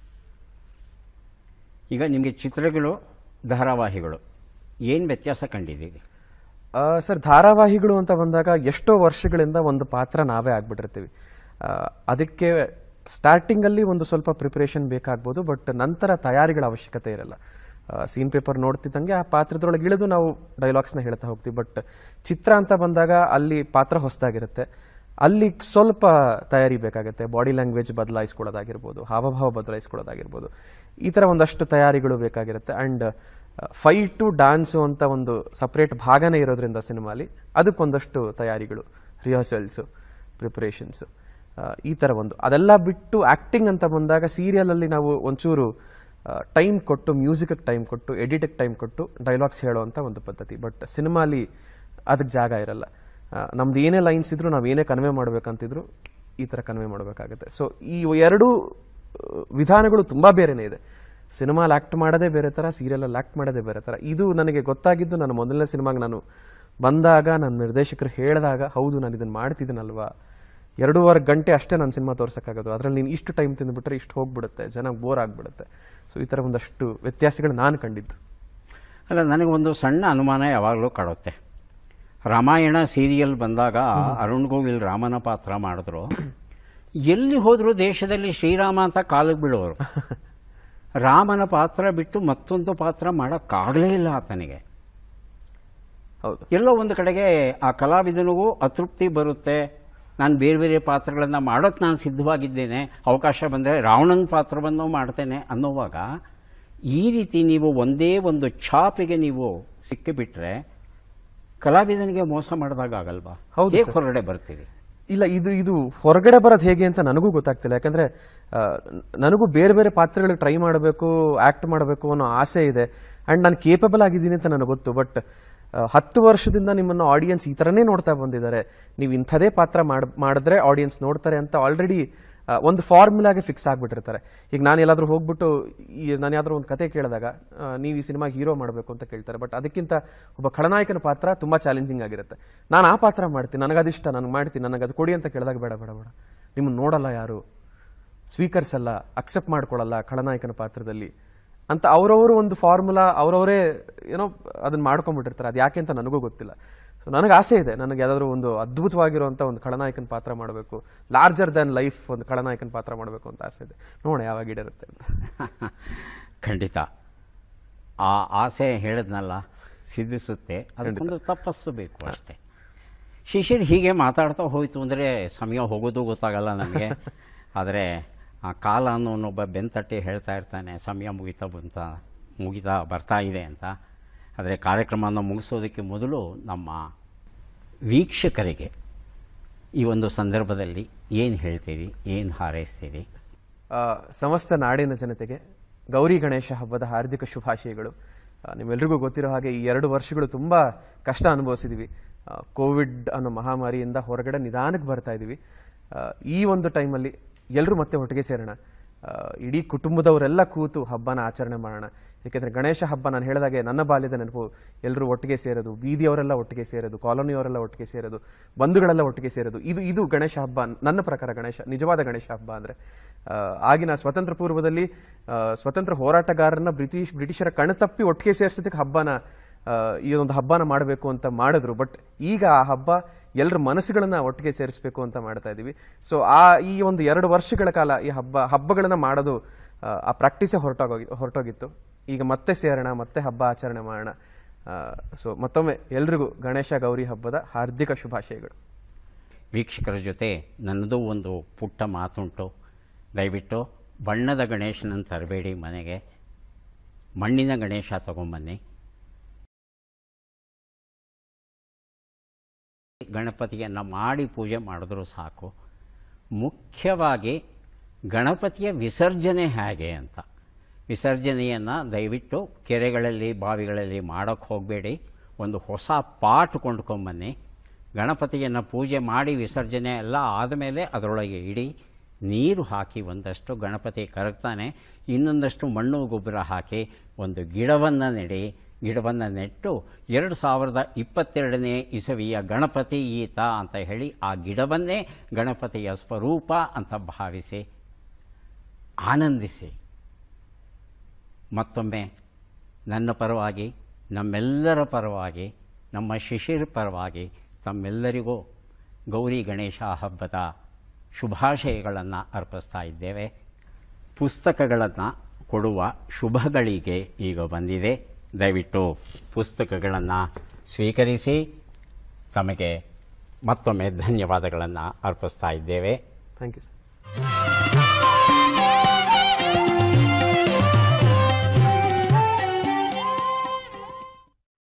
ಈಗ ನಿಮಗೆ ಚಿತ್ರಗಳು ಧಾರಾವಾಹಿಗಳು ಏನು ವ್ಯತ್ಯಾಸ ಕಂಡಿದ್ದೀರಿ ಆ, ಸರ್ ಧಾರಾವಾಹಿಗಳು ಅಂತ ಬಂದಾಗ ಎಷ್ಟೋ ವರ್ಷಗಳಿಂದ ಒಂದು ಪಾತ್ರ ನಾವೇ ಆಗ್ಬಿಟ್ಟಿರ್ತೀವಿ ಆ, ಅದಕ್ಕೆ ಸ್ಟಾರ್ಟಿಂಗಲ್ಲಿ ಒಂದು ಸ್ವಲ್ಪ ಪ್ರಿಪರೇಷನ್ ಬೇಕಾಗ್ಬೋದು ಬಟ್ ನಂತರ ತಯಾರಿಗಳ ಅವಶ್ಯಕತೆ ಇರಲ್ಲ ಸೀನ್ ಪೇಪರ್ ನೋಡ್ತಿದ್ದಂಗೆ ಆ ಪಾತ್ರದೊಳಗೆ ಇಳಿದು ನಾವು ಡೈಲಾಗ್ಸ್ನ ಹೇಳ್ತಾ ಹೋಗ್ತೀವಿ ಬಟ್ ಚಿತ್ರ ಅಂತ ಬಂದಾಗ ಅಲ್ಲಿ ಪಾತ್ರ ಹೊಸದಾಗಿರುತ್ತೆ ಅಲ್ಲಿ ಸ್ವಲ್ಪ ತಯಾರಿ ಬೇಕಾಗುತ್ತೆ ಬಾಡಿ ಲ್ಯಾಂಗ್ವೇಜ್ ಬದಲಾಯಿಸ್ಕೊಳ್ಳೋದಾಗಿರ್ಬೋದು ಹಾವಭಾವ ಬದಲಾಯಿಸ್ಕೊಳ್ಳೋದಾಗಿರ್ಬೋದು ಈ ಥರ ಒಂದಷ್ಟು ತಯಾರಿಗಳು ಬೇಕಾಗಿರುತ್ತೆ ಆ್ಯಂಡ್ ಫೈಟು ಡಾನ್ಸು ಅಂತ ಒಂದು ಸಪ್ರೇಟ್ ಭಾಗನೇ ಇರೋದ್ರಿಂದ ಸಿನಿಮಾಲಿ ಅದಕ್ಕೊಂದಷ್ಟು ತಯಾರಿಗಳು ರಿಹರ್ಸಲ್ಸು ಪ್ರಿಪರೇಷನ್ಸು ಈ ಥರ ಒಂದು ಅದೆಲ್ಲ ಬಿಟ್ಟು ಆ್ಯಕ್ಟಿಂಗ್ ಅಂತ ಬಂದಾಗ ಸೀರಿಯಲಲ್ಲಿ ನಾವು ಒಂಚೂರು ಟೈಮ್ ಕೊಟ್ಟು ಮ್ಯೂಸಿಕ್ಗೆ ಟೈಮ್ ಕೊಟ್ಟು ಎಡಿಟಿಗೆ ಟೈಮ್ ಕೊಟ್ಟು ಡೈಲಾಗ್ಸ್ ಹೇಳೋವಂಥ ಒಂದು ಪದ್ಧತಿ ಬಟ್ ಸಿನಿಮಾಲಿ ಅದಕ್ಕೆ ಜಾಗ ಇರಲ್ಲ ಆ, ನಮ್ದು ಏನೇ ಲೈನ್ಸ್ ಇದ್ರೂ ನಾವು ಏನೇ ಕನ್ವೆ ಮಾಡ್ಬೇಕಂತಿದ್ರು ಈ ಥರ ಕನ್ವೆ ಮಾಡಬೇಕಾಗುತ್ತೆ ಸೊ ಈ ಎರಡು ಆ, ವಿಧಾನಗಳು ತುಂಬ ಬೇರೆನೇ ಇದೆ ಸಿನಿಮಾಲಿ ಆ್ಯಕ್ಟ್ ಮಾಡೋದೇ ಬೇರೆ ಥರ ಸೀರಿಯಲಲ್ಲಿ ಆ್ಯಕ್ಟ್ ಮಾಡೋದೇ ಬೇರೆ ಥರ ಇದು ನನಗೆ ಗೊತ್ತಾಗಿದ್ದು ನನ್ನ ಮೊದಲನೇ ಸಿನಿಮಾಗೆ ನಾನು ಬಂದಾಗ ನನ್ನ ನಿರ್ದೇಶಕರು ಹೇಳಿದಾಗ ಹೌದು ನಾನು ಇದನ್ನು ಮಾಡ್ತಿದ್ದೀನಲ್ವಾ ಎರಡೂವರೆ ಗಂಟೆ ಅಷ್ಟೇ ನಾನು ಸಿನಿಮಾ ತೋರ್ಸೋಕ್ಕಾಗೋದು ಅದರಲ್ಲಿ ನೀನು ಇಷ್ಟು ಟೈಮ್ ತಿಂದುಬಿಟ್ರೆ ಇಷ್ಟು ಹೋಗ್ಬಿಡುತ್ತೆ ಜನ ಬೋರ್ ಆಗಿಬಿಡುತ್ತೆ ಸೊ ಈ ಥರ ಒಂದಷ್ಟು ವ್ಯತ್ಯಾಸಗಳು ನಾನು ಕಂಡಿದ್ದು ಅಲ್ಲ ನನಗೆ ಒಂದು ಸಣ್ಣ ಅನುಮಾನ ಯಾವಾಗಲೂ ಕಾಡುತ್ತೆ ರಾಮಾಯಣ ಸೀರಿಯಲ್ ಬಂದಾಗ ಅರುಣ್ ಗೋವಿಲ್ ರಾಮನ ಪಾತ್ರ ಮಾಡಿದ್ರು ಎಲ್ಲಿ ಹೋದರೂ ದೇಶದಲ್ಲಿ ಶ್ರೀರಾಮ ಅಂತ ಕಾಲಿಗೆ ಬೀಳೋರು ರಾಮನ ಪಾತ್ರ ಬಿಟ್ಟು ಮತ್ತೊಂದು ಪಾತ್ರ ಮಾಡೋಕ್ಕಾಗಲೇ ಇಲ್ಲ ಆತನಿಗೆ ಹೌದು ಎಲ್ಲೋ ಒಂದು ಕಡೆಗೆ ಆ ಕಲಾವಿದನಿಗೂ ಅತೃಪ್ತಿ ಬರುತ್ತೆ ನಾನು ಬೇರೆ ಬೇರೆ ಪಾತ್ರಗಳನ್ನು ಮಾಡೋಕ್ಕೆ ನಾನು ಸಿದ್ಧವಾಗಿದ್ದೇನೆ ಅವಕಾಶ ಬಂದರೆ ರಾವಣನ ಪಾತ್ರವನ್ನು ಮಾಡ್ತೇನೆ ಅನ್ನೋವಾಗ ಈ ರೀತಿ ನೀವು ಒಂದೇ ಒಂದು ಛಾಪಿಗೆ ನೀವು ಸಿಕ್ಕಿಬಿಟ್ರೆ ಕಲಾವಿದನಿಗೆ ಮೋಸ ಮಾಡಿದಾಗ ಆಗಲ್ವಾ ಹೌದು ಹೇಗೆ ಹೊರಗಡೆ ಬರ್ತೀರಿ ಇಲ್ಲ ಇದು ಇದು ಹೊರಗಡೆ ಬರೋದು ಹೇಗೆ ಅಂತ ನನಗೂ ಗೊತ್ತಾಗ್ತಿಲ್ಲ ಯಾಕಂದ್ರೆ ಆ, ನನಗೂ ಬೇರೆ ಬೇರೆ ಪಾತ್ರಗಳಿಗೆ ಟ್ರೈ ಮಾಡಬೇಕು ಆಕ್ಟ್ ಮಾಡಬೇಕು ಅನ್ನೋ ಆಸೆ ಇದೆ ಅಂಡ್ ನಾನು ಕೇಪಬಲ್ ಆಗಿದ್ದೀನಿ ಅಂತ ನನಗೆ ಗೊತ್ತು ಬಟ್ ಹತ್ತು ವರ್ಷದಿಂದ ನಿಮ್ಮನ್ನು ಆಡಿಯನ್ಸ್ ಈ ಥರನೇ ನೋಡ್ತಾ ಬಂದಿದ್ದಾರೆ ನೀವು ಇಂಥದೇ ಪಾತ್ರ ಮಾಡ್ ಮಾಡಿದ್ರೆ ಆಡಿಯನ್ಸ್ ನೋಡ್ತಾರೆ ಅಂತ ಆಲ್ರೆಡಿ ಒಂದು ಫಾರ್ಮುಲಾಗೆ ಫಿಕ್ಸ್ ಆಗಿಬಿಟ್ಟಿರ್ತಾರೆ ಈಗ ನಾನು ಎಲ್ಲಾದರೂ ಹೋಗ್ಬಿಟ್ಟು ಈ ನಾನು ಯಾವ್ದಾದ್ರು ಒಂದು ಕತೆ ಕೇಳಿದಾಗ ಆ, ನೀವು ಈ ಸಿನಿಮಾಗೆ ಹೀರೋ ಮಾಡಬೇಕು ಅಂತ ಕೇಳ್ತಾರೆ ಬಟ್ ಅದಕ್ಕಿಂತ ಒಬ್ಬ ಖಳನಾಯಕನ ಪಾತ್ರ ತುಂಬ ಚಾಲೆಂಜಿಂಗ್ ಆಗಿರುತ್ತೆ ನಾನು ಆ ಪಾತ್ರ ಮಾಡ್ತೀನಿ ನನಗದಿಷ್ಟ ನಾನು ಮಾಡ್ತೀನಿ ನನಗೆ ಅದು ಕೊಡಿ ಅಂತ ಕೇಳಿದಾಗ ಬೇಡ ಬೇಡ ಬೇಡ ನಿಮ್ಮನ್ನು ನೋಡಲ್ಲ ಯಾರು ಸ್ವೀಕರಿಸಲ್ಲ ಅಕ್ಸೆಪ್ಟ್ ಮಾಡ್ಕೊಳ್ಳಲ್ಲ ಖಳನಾಯಕನ ಪಾತ್ರದಲ್ಲಿ ಅಂತ ಅವರವರು ಒಂದು ಫಾರ್ಮುಲಾ ಅವರವರೇ ಏನೋ ಅದನ್ನ ಮಾಡ್ಕೊಂಡ್ಬಿಟ್ಟಿರ್ತಾರೆ ಅದು ಯಾಕೆ ಅಂತ ನನಗೂ ಗೊತ್ತಿಲ್ಲ ಸೊ ನನಗೆ ಆಸೆ ಇದೆ ನನಗೆ ಯಾವ್ದಾದ್ರು ಒಂದು ಅದ್ಭುತವಾಗಿರುವಂಥ ಒಂದು ಖಳನಾಯಕನ ಪಾತ್ರ ಮಾಡಬೇಕು ಲಾರ್ಜರ್ ದ್ಯಾನ್ ಲೈಫ್ ಒಂದು ಖಳನಾಯಕನ ಪಾತ್ರ ಮಾಡಬೇಕು ಅಂತ ಆಸೆ ಇದೆ ನೋಡೋಣ ಯಾವಾಗ ಈಡೇರುತ್ತೆ ಅಂತ ಖಂಡಿತ ಆ ಆಸೆ ಹೇಳಿದ್ನಲ್ಲ ಸಿದ್ಧಿಸುತ್ತೆ ಅದಕ್ಕೊಂದು ತಪಸ್ಸು ಬೇಕು ಅಷ್ಟೇ ಶಿಶಿರ್ ಹೀಗೆ ಮಾತಾಡ್ತಾ ಹೋಯಿತು ಅಂದರೆ ಸಮಯ ಹೋಗೋದು ಗೊತ್ತಾಗಲ್ಲ ನನಗೆ ಆದರೆ ಆ ಕಾಲ ಅನ್ನೋನೊಬ್ಬ ಬೆಂತಟ್ಟಿ ಹೇಳ್ತಾ ಇರ್ತಾನೆ ಸಮಯ ಮುಗಿತಾ ಬಂತ ಮುಗಿತಾ ಬರ್ತಾ ಇದೆ ಅಂತ ಆದರೆ ಕಾರ್ಯಕ್ರಮನ ಮುಗಿಸೋದಕ್ಕೆ ಮೊದಲು ನಮ್ಮ ವೀಕ್ಷಕರಿಗೆ ಈ ಒಂದು ಸಂದರ್ಭದಲ್ಲಿ ಏನು ಹೇಳ್ತೀರಿ ಏನು ಹಾರೈಸ್ತೀರಿ ಆ, ಸಮಸ್ತ ನಾಡಿನ ಜನತೆಗೆ ಗೌರಿ ಗಣೇಶ ಹಬ್ಬದ ಹಾರ್ದಿಕ ಶುಭಾಶಯಗಳು ಆ, ನಿಮ್ಮೆಲ್ರಿಗೂ ಗೊತ್ತಿರೋ ಹಾಗೆ ಈ ಎರಡು ವರ್ಷಗಳು ತುಂಬ ಕಷ್ಟ ಅನುಭವಿಸಿದ್ವಿ ಆ, ಕೋವಿಡ್ ಅನ್ನೋ ಮಹಾಮಾರಿಯಿಂದ ಹೊರಗಡೆ ನಿಧಾನಕ್ಕೆ ಬರ್ತಾ ಇದ್ದೀವಿ ಆ, ಈ ಒಂದು ಟೈಮಲ್ಲಿ ಎಲ್ಲರೂ ಮತ್ತೆ ಒಟ್ಟಿಗೆ ಸೇರೋಣ ಆ, ಇಡೀ ಕುಟುಂಬದವರೆಲ್ಲ ಕೂತು ಹಬ್ಬನ ಆಚರಣೆ ಮಾಡೋಣ ಏಕೆಂದರೆ ಗಣೇಶ ಹಬ್ಬ ನಾನು ಹೇಳಿದಾಗೆ ನನ್ನ ಬಾಲ್ಯದ ನೆನಪು ಎಲ್ಲರೂ ಒಟ್ಟಿಗೆ ಸೇರೋದು ಬೀದಿಯವರೆಲ್ಲ ಒಟ್ಟಿಗೆ ಸೇರೋದು ಕಾಲೋನಿಯವರೆಲ್ಲ ಒಟ್ಟಿಗೆ ಸೇರೋದು ಬಂಧುಗಳೆಲ್ಲ ಒಟ್ಟಿಗೆ ಸೇರೋದು ಇದು ಇದು ಗಣೇಶ ಹಬ್ಬ ನನ್ನ ಪ್ರಕಾರ ಗಣೇಶ ನಿಜವಾದ ಗಣೇಶ ಹಬ್ಬ ಅಂದರೆ ಆಗಿನ ಸ್ವತಂತ್ರ ಪೂರ್ವದಲ್ಲಿ ಆ, ಸ್ವತಂತ್ರ ಹೋರಾಟಗಾರರನ್ನ ಬ್ರಿಟಿಷ್ ಬ್ರಿಟಿಷರ ಕಣ್ತಪ್ಪಿ ಒಟ್ಟಿಗೆ ಸೇರಿಸೋದಕ್ಕೆ ಹಬ್ಬನ ಆ, ಈ ಒಂದು ಹಬ್ಬನ ಮಾಡಬೇಕು ಅಂತ ಮಾಡಿದ್ರು ಬಟ್ ಈಗ ಆ ಹಬ್ಬ ಎಲ್ಲರ ಮನಸ್ಸುಗಳನ್ನ ಒಟ್ಟಿಗೆ ಸೇರಿಸಬೇಕು ಅಂತ ಮಾಡ್ತಾ ಇದೀವಿ ಸೊ ಆ ಈ ಒಂದು ಎರಡು ವರ್ಷಗಳ ಕಾಲ ಈ ಹಬ್ಬ ಹಬ್ಬಗಳನ್ನ ಮಾಡೋದು ಆ, ಆ ಪ್ರಾಕ್ಟೀಸೇ ಹೊರಟೋಗಿ ಹೊರಟೋಗಿತ್ತು ಈಗ ಮತ್ತೆ ಸೇರೋಣ ಮತ್ತೆ ಹಬ್ಬ ಆಚರಣೆ ಮಾಡೋಣ ಸೊ ಮತ್ತೊಮ್ಮೆ ಎಲ್ರಿಗೂ ಗಣೇಶ ಗೌರಿ ಹಬ್ಬದ ಹಾರ್ದಿಕ ಶುಭಾಶಯಗಳು ವೀಕ್ಷಕರ ಜೊತೆ ನನ್ನದು ಒಂದು ಪುಟ್ಟ ಮಾತುಂಟು ದಯವಿಟ್ಟು ಬಣ್ಣದ ಗಣೇಶನನ್ನು ತರಬೇಡಿ ಮನೆಗೆ ಮಣ್ಣಿನ ಗಣೇಶ ತಗೊಂಬನ್ನಿ ಗಣಪತಿಯನ್ನು ಮಾಡಿ ಪೂಜೆ ಮಾಡಿದ್ರೂ ಸಾಕು ಮುಖ್ಯವಾಗಿ ಗಣಪತಿಯ ವಿಸರ್ಜನೆ ಹೇಗೆ ಅಂತ ವಿಸರ್ಜನೆಯನ್ನು ದಯವಿಟ್ಟು ಕೆರೆಗಳಲ್ಲಿ ಬಾವಿಗಳಲ್ಲಿ ಮಾಡೋಕ್ಕೆ ಹೋಗಬೇಡಿ ಒಂದು ಹೊಸ ಪಾಟ್ ಕೊಂಡ್ಕೊಂಬನ್ನಿ ಗಣಪತಿಯನ್ನು ಪೂಜೆ ಮಾಡಿ ವಿಸರ್ಜನೆ ಎಲ್ಲ ಆದಮೇಲೆ ಅದರೊಳಗೆ ಇಡಿ ನೀರು ಹಾಕಿ ಒಂದಷ್ಟು ಗಣಪತಿ ಕರಗ್ತಾನೆ ಇನ್ನೊಂದಷ್ಟು ಮಣ್ಣು ಗೊಬ್ಬರ ಹಾಕಿ ಒಂದು ಗಿಡವನ್ನು ನೆಡಿ ಗಿಡವನ್ನು ನೆಟ್ಟು ಎರಡು ಸಾವಿರದ ಇಪ್ಪತ್ತೆರಡನೇ ಇಸವಿಯ ಗಣಪತಿ ಈತ ಅಂತ ಹೇಳಿ ಆ ಗಿಡವನ್ನೇ ಗಣಪತಿಯ ಸ್ವರೂಪ ಅಂತ ಭಾವಿಸಿ ಆನಂದಿಸಿ ಮತ್ತೊಮ್ಮೆ ನನ್ನ ಪರವಾಗಿ ನಮ್ಮೆಲ್ಲರ ಪರವಾಗಿ ನಮ್ಮ ಶಿಶಿರ್ ಪರವಾಗಿ ತಮ್ಮೆಲ್ಲರಿಗೂ ಗೌರಿ ಗಣೇಶ ಹಬ್ಬದ ಶುಭಾಶಯಗಳನ್ನು ಅರ್ಪಿಸ್ತಾ ಇದ್ದೇವೆ ಪುಸ್ತಕಗಳನ್ನು ಕೊಡುವ ಶುಭಗಳಿಗೆ ಈಗ ಬಂದಿದೆ ದಯವಿಟ್ಟು ಪುಸ್ತಕಗಳನ್ನು ಸ್ವೀಕರಿಸಿ ತಮಗೆ ಮತ್ತೊಮ್ಮೆ ಧನ್ಯವಾದಗಳನ್ನು ಅರ್ಪಿಸ್ತಾ ಇದ್ದೇವೆ ಥ್ಯಾಂಕ್ ಯು ಸರ್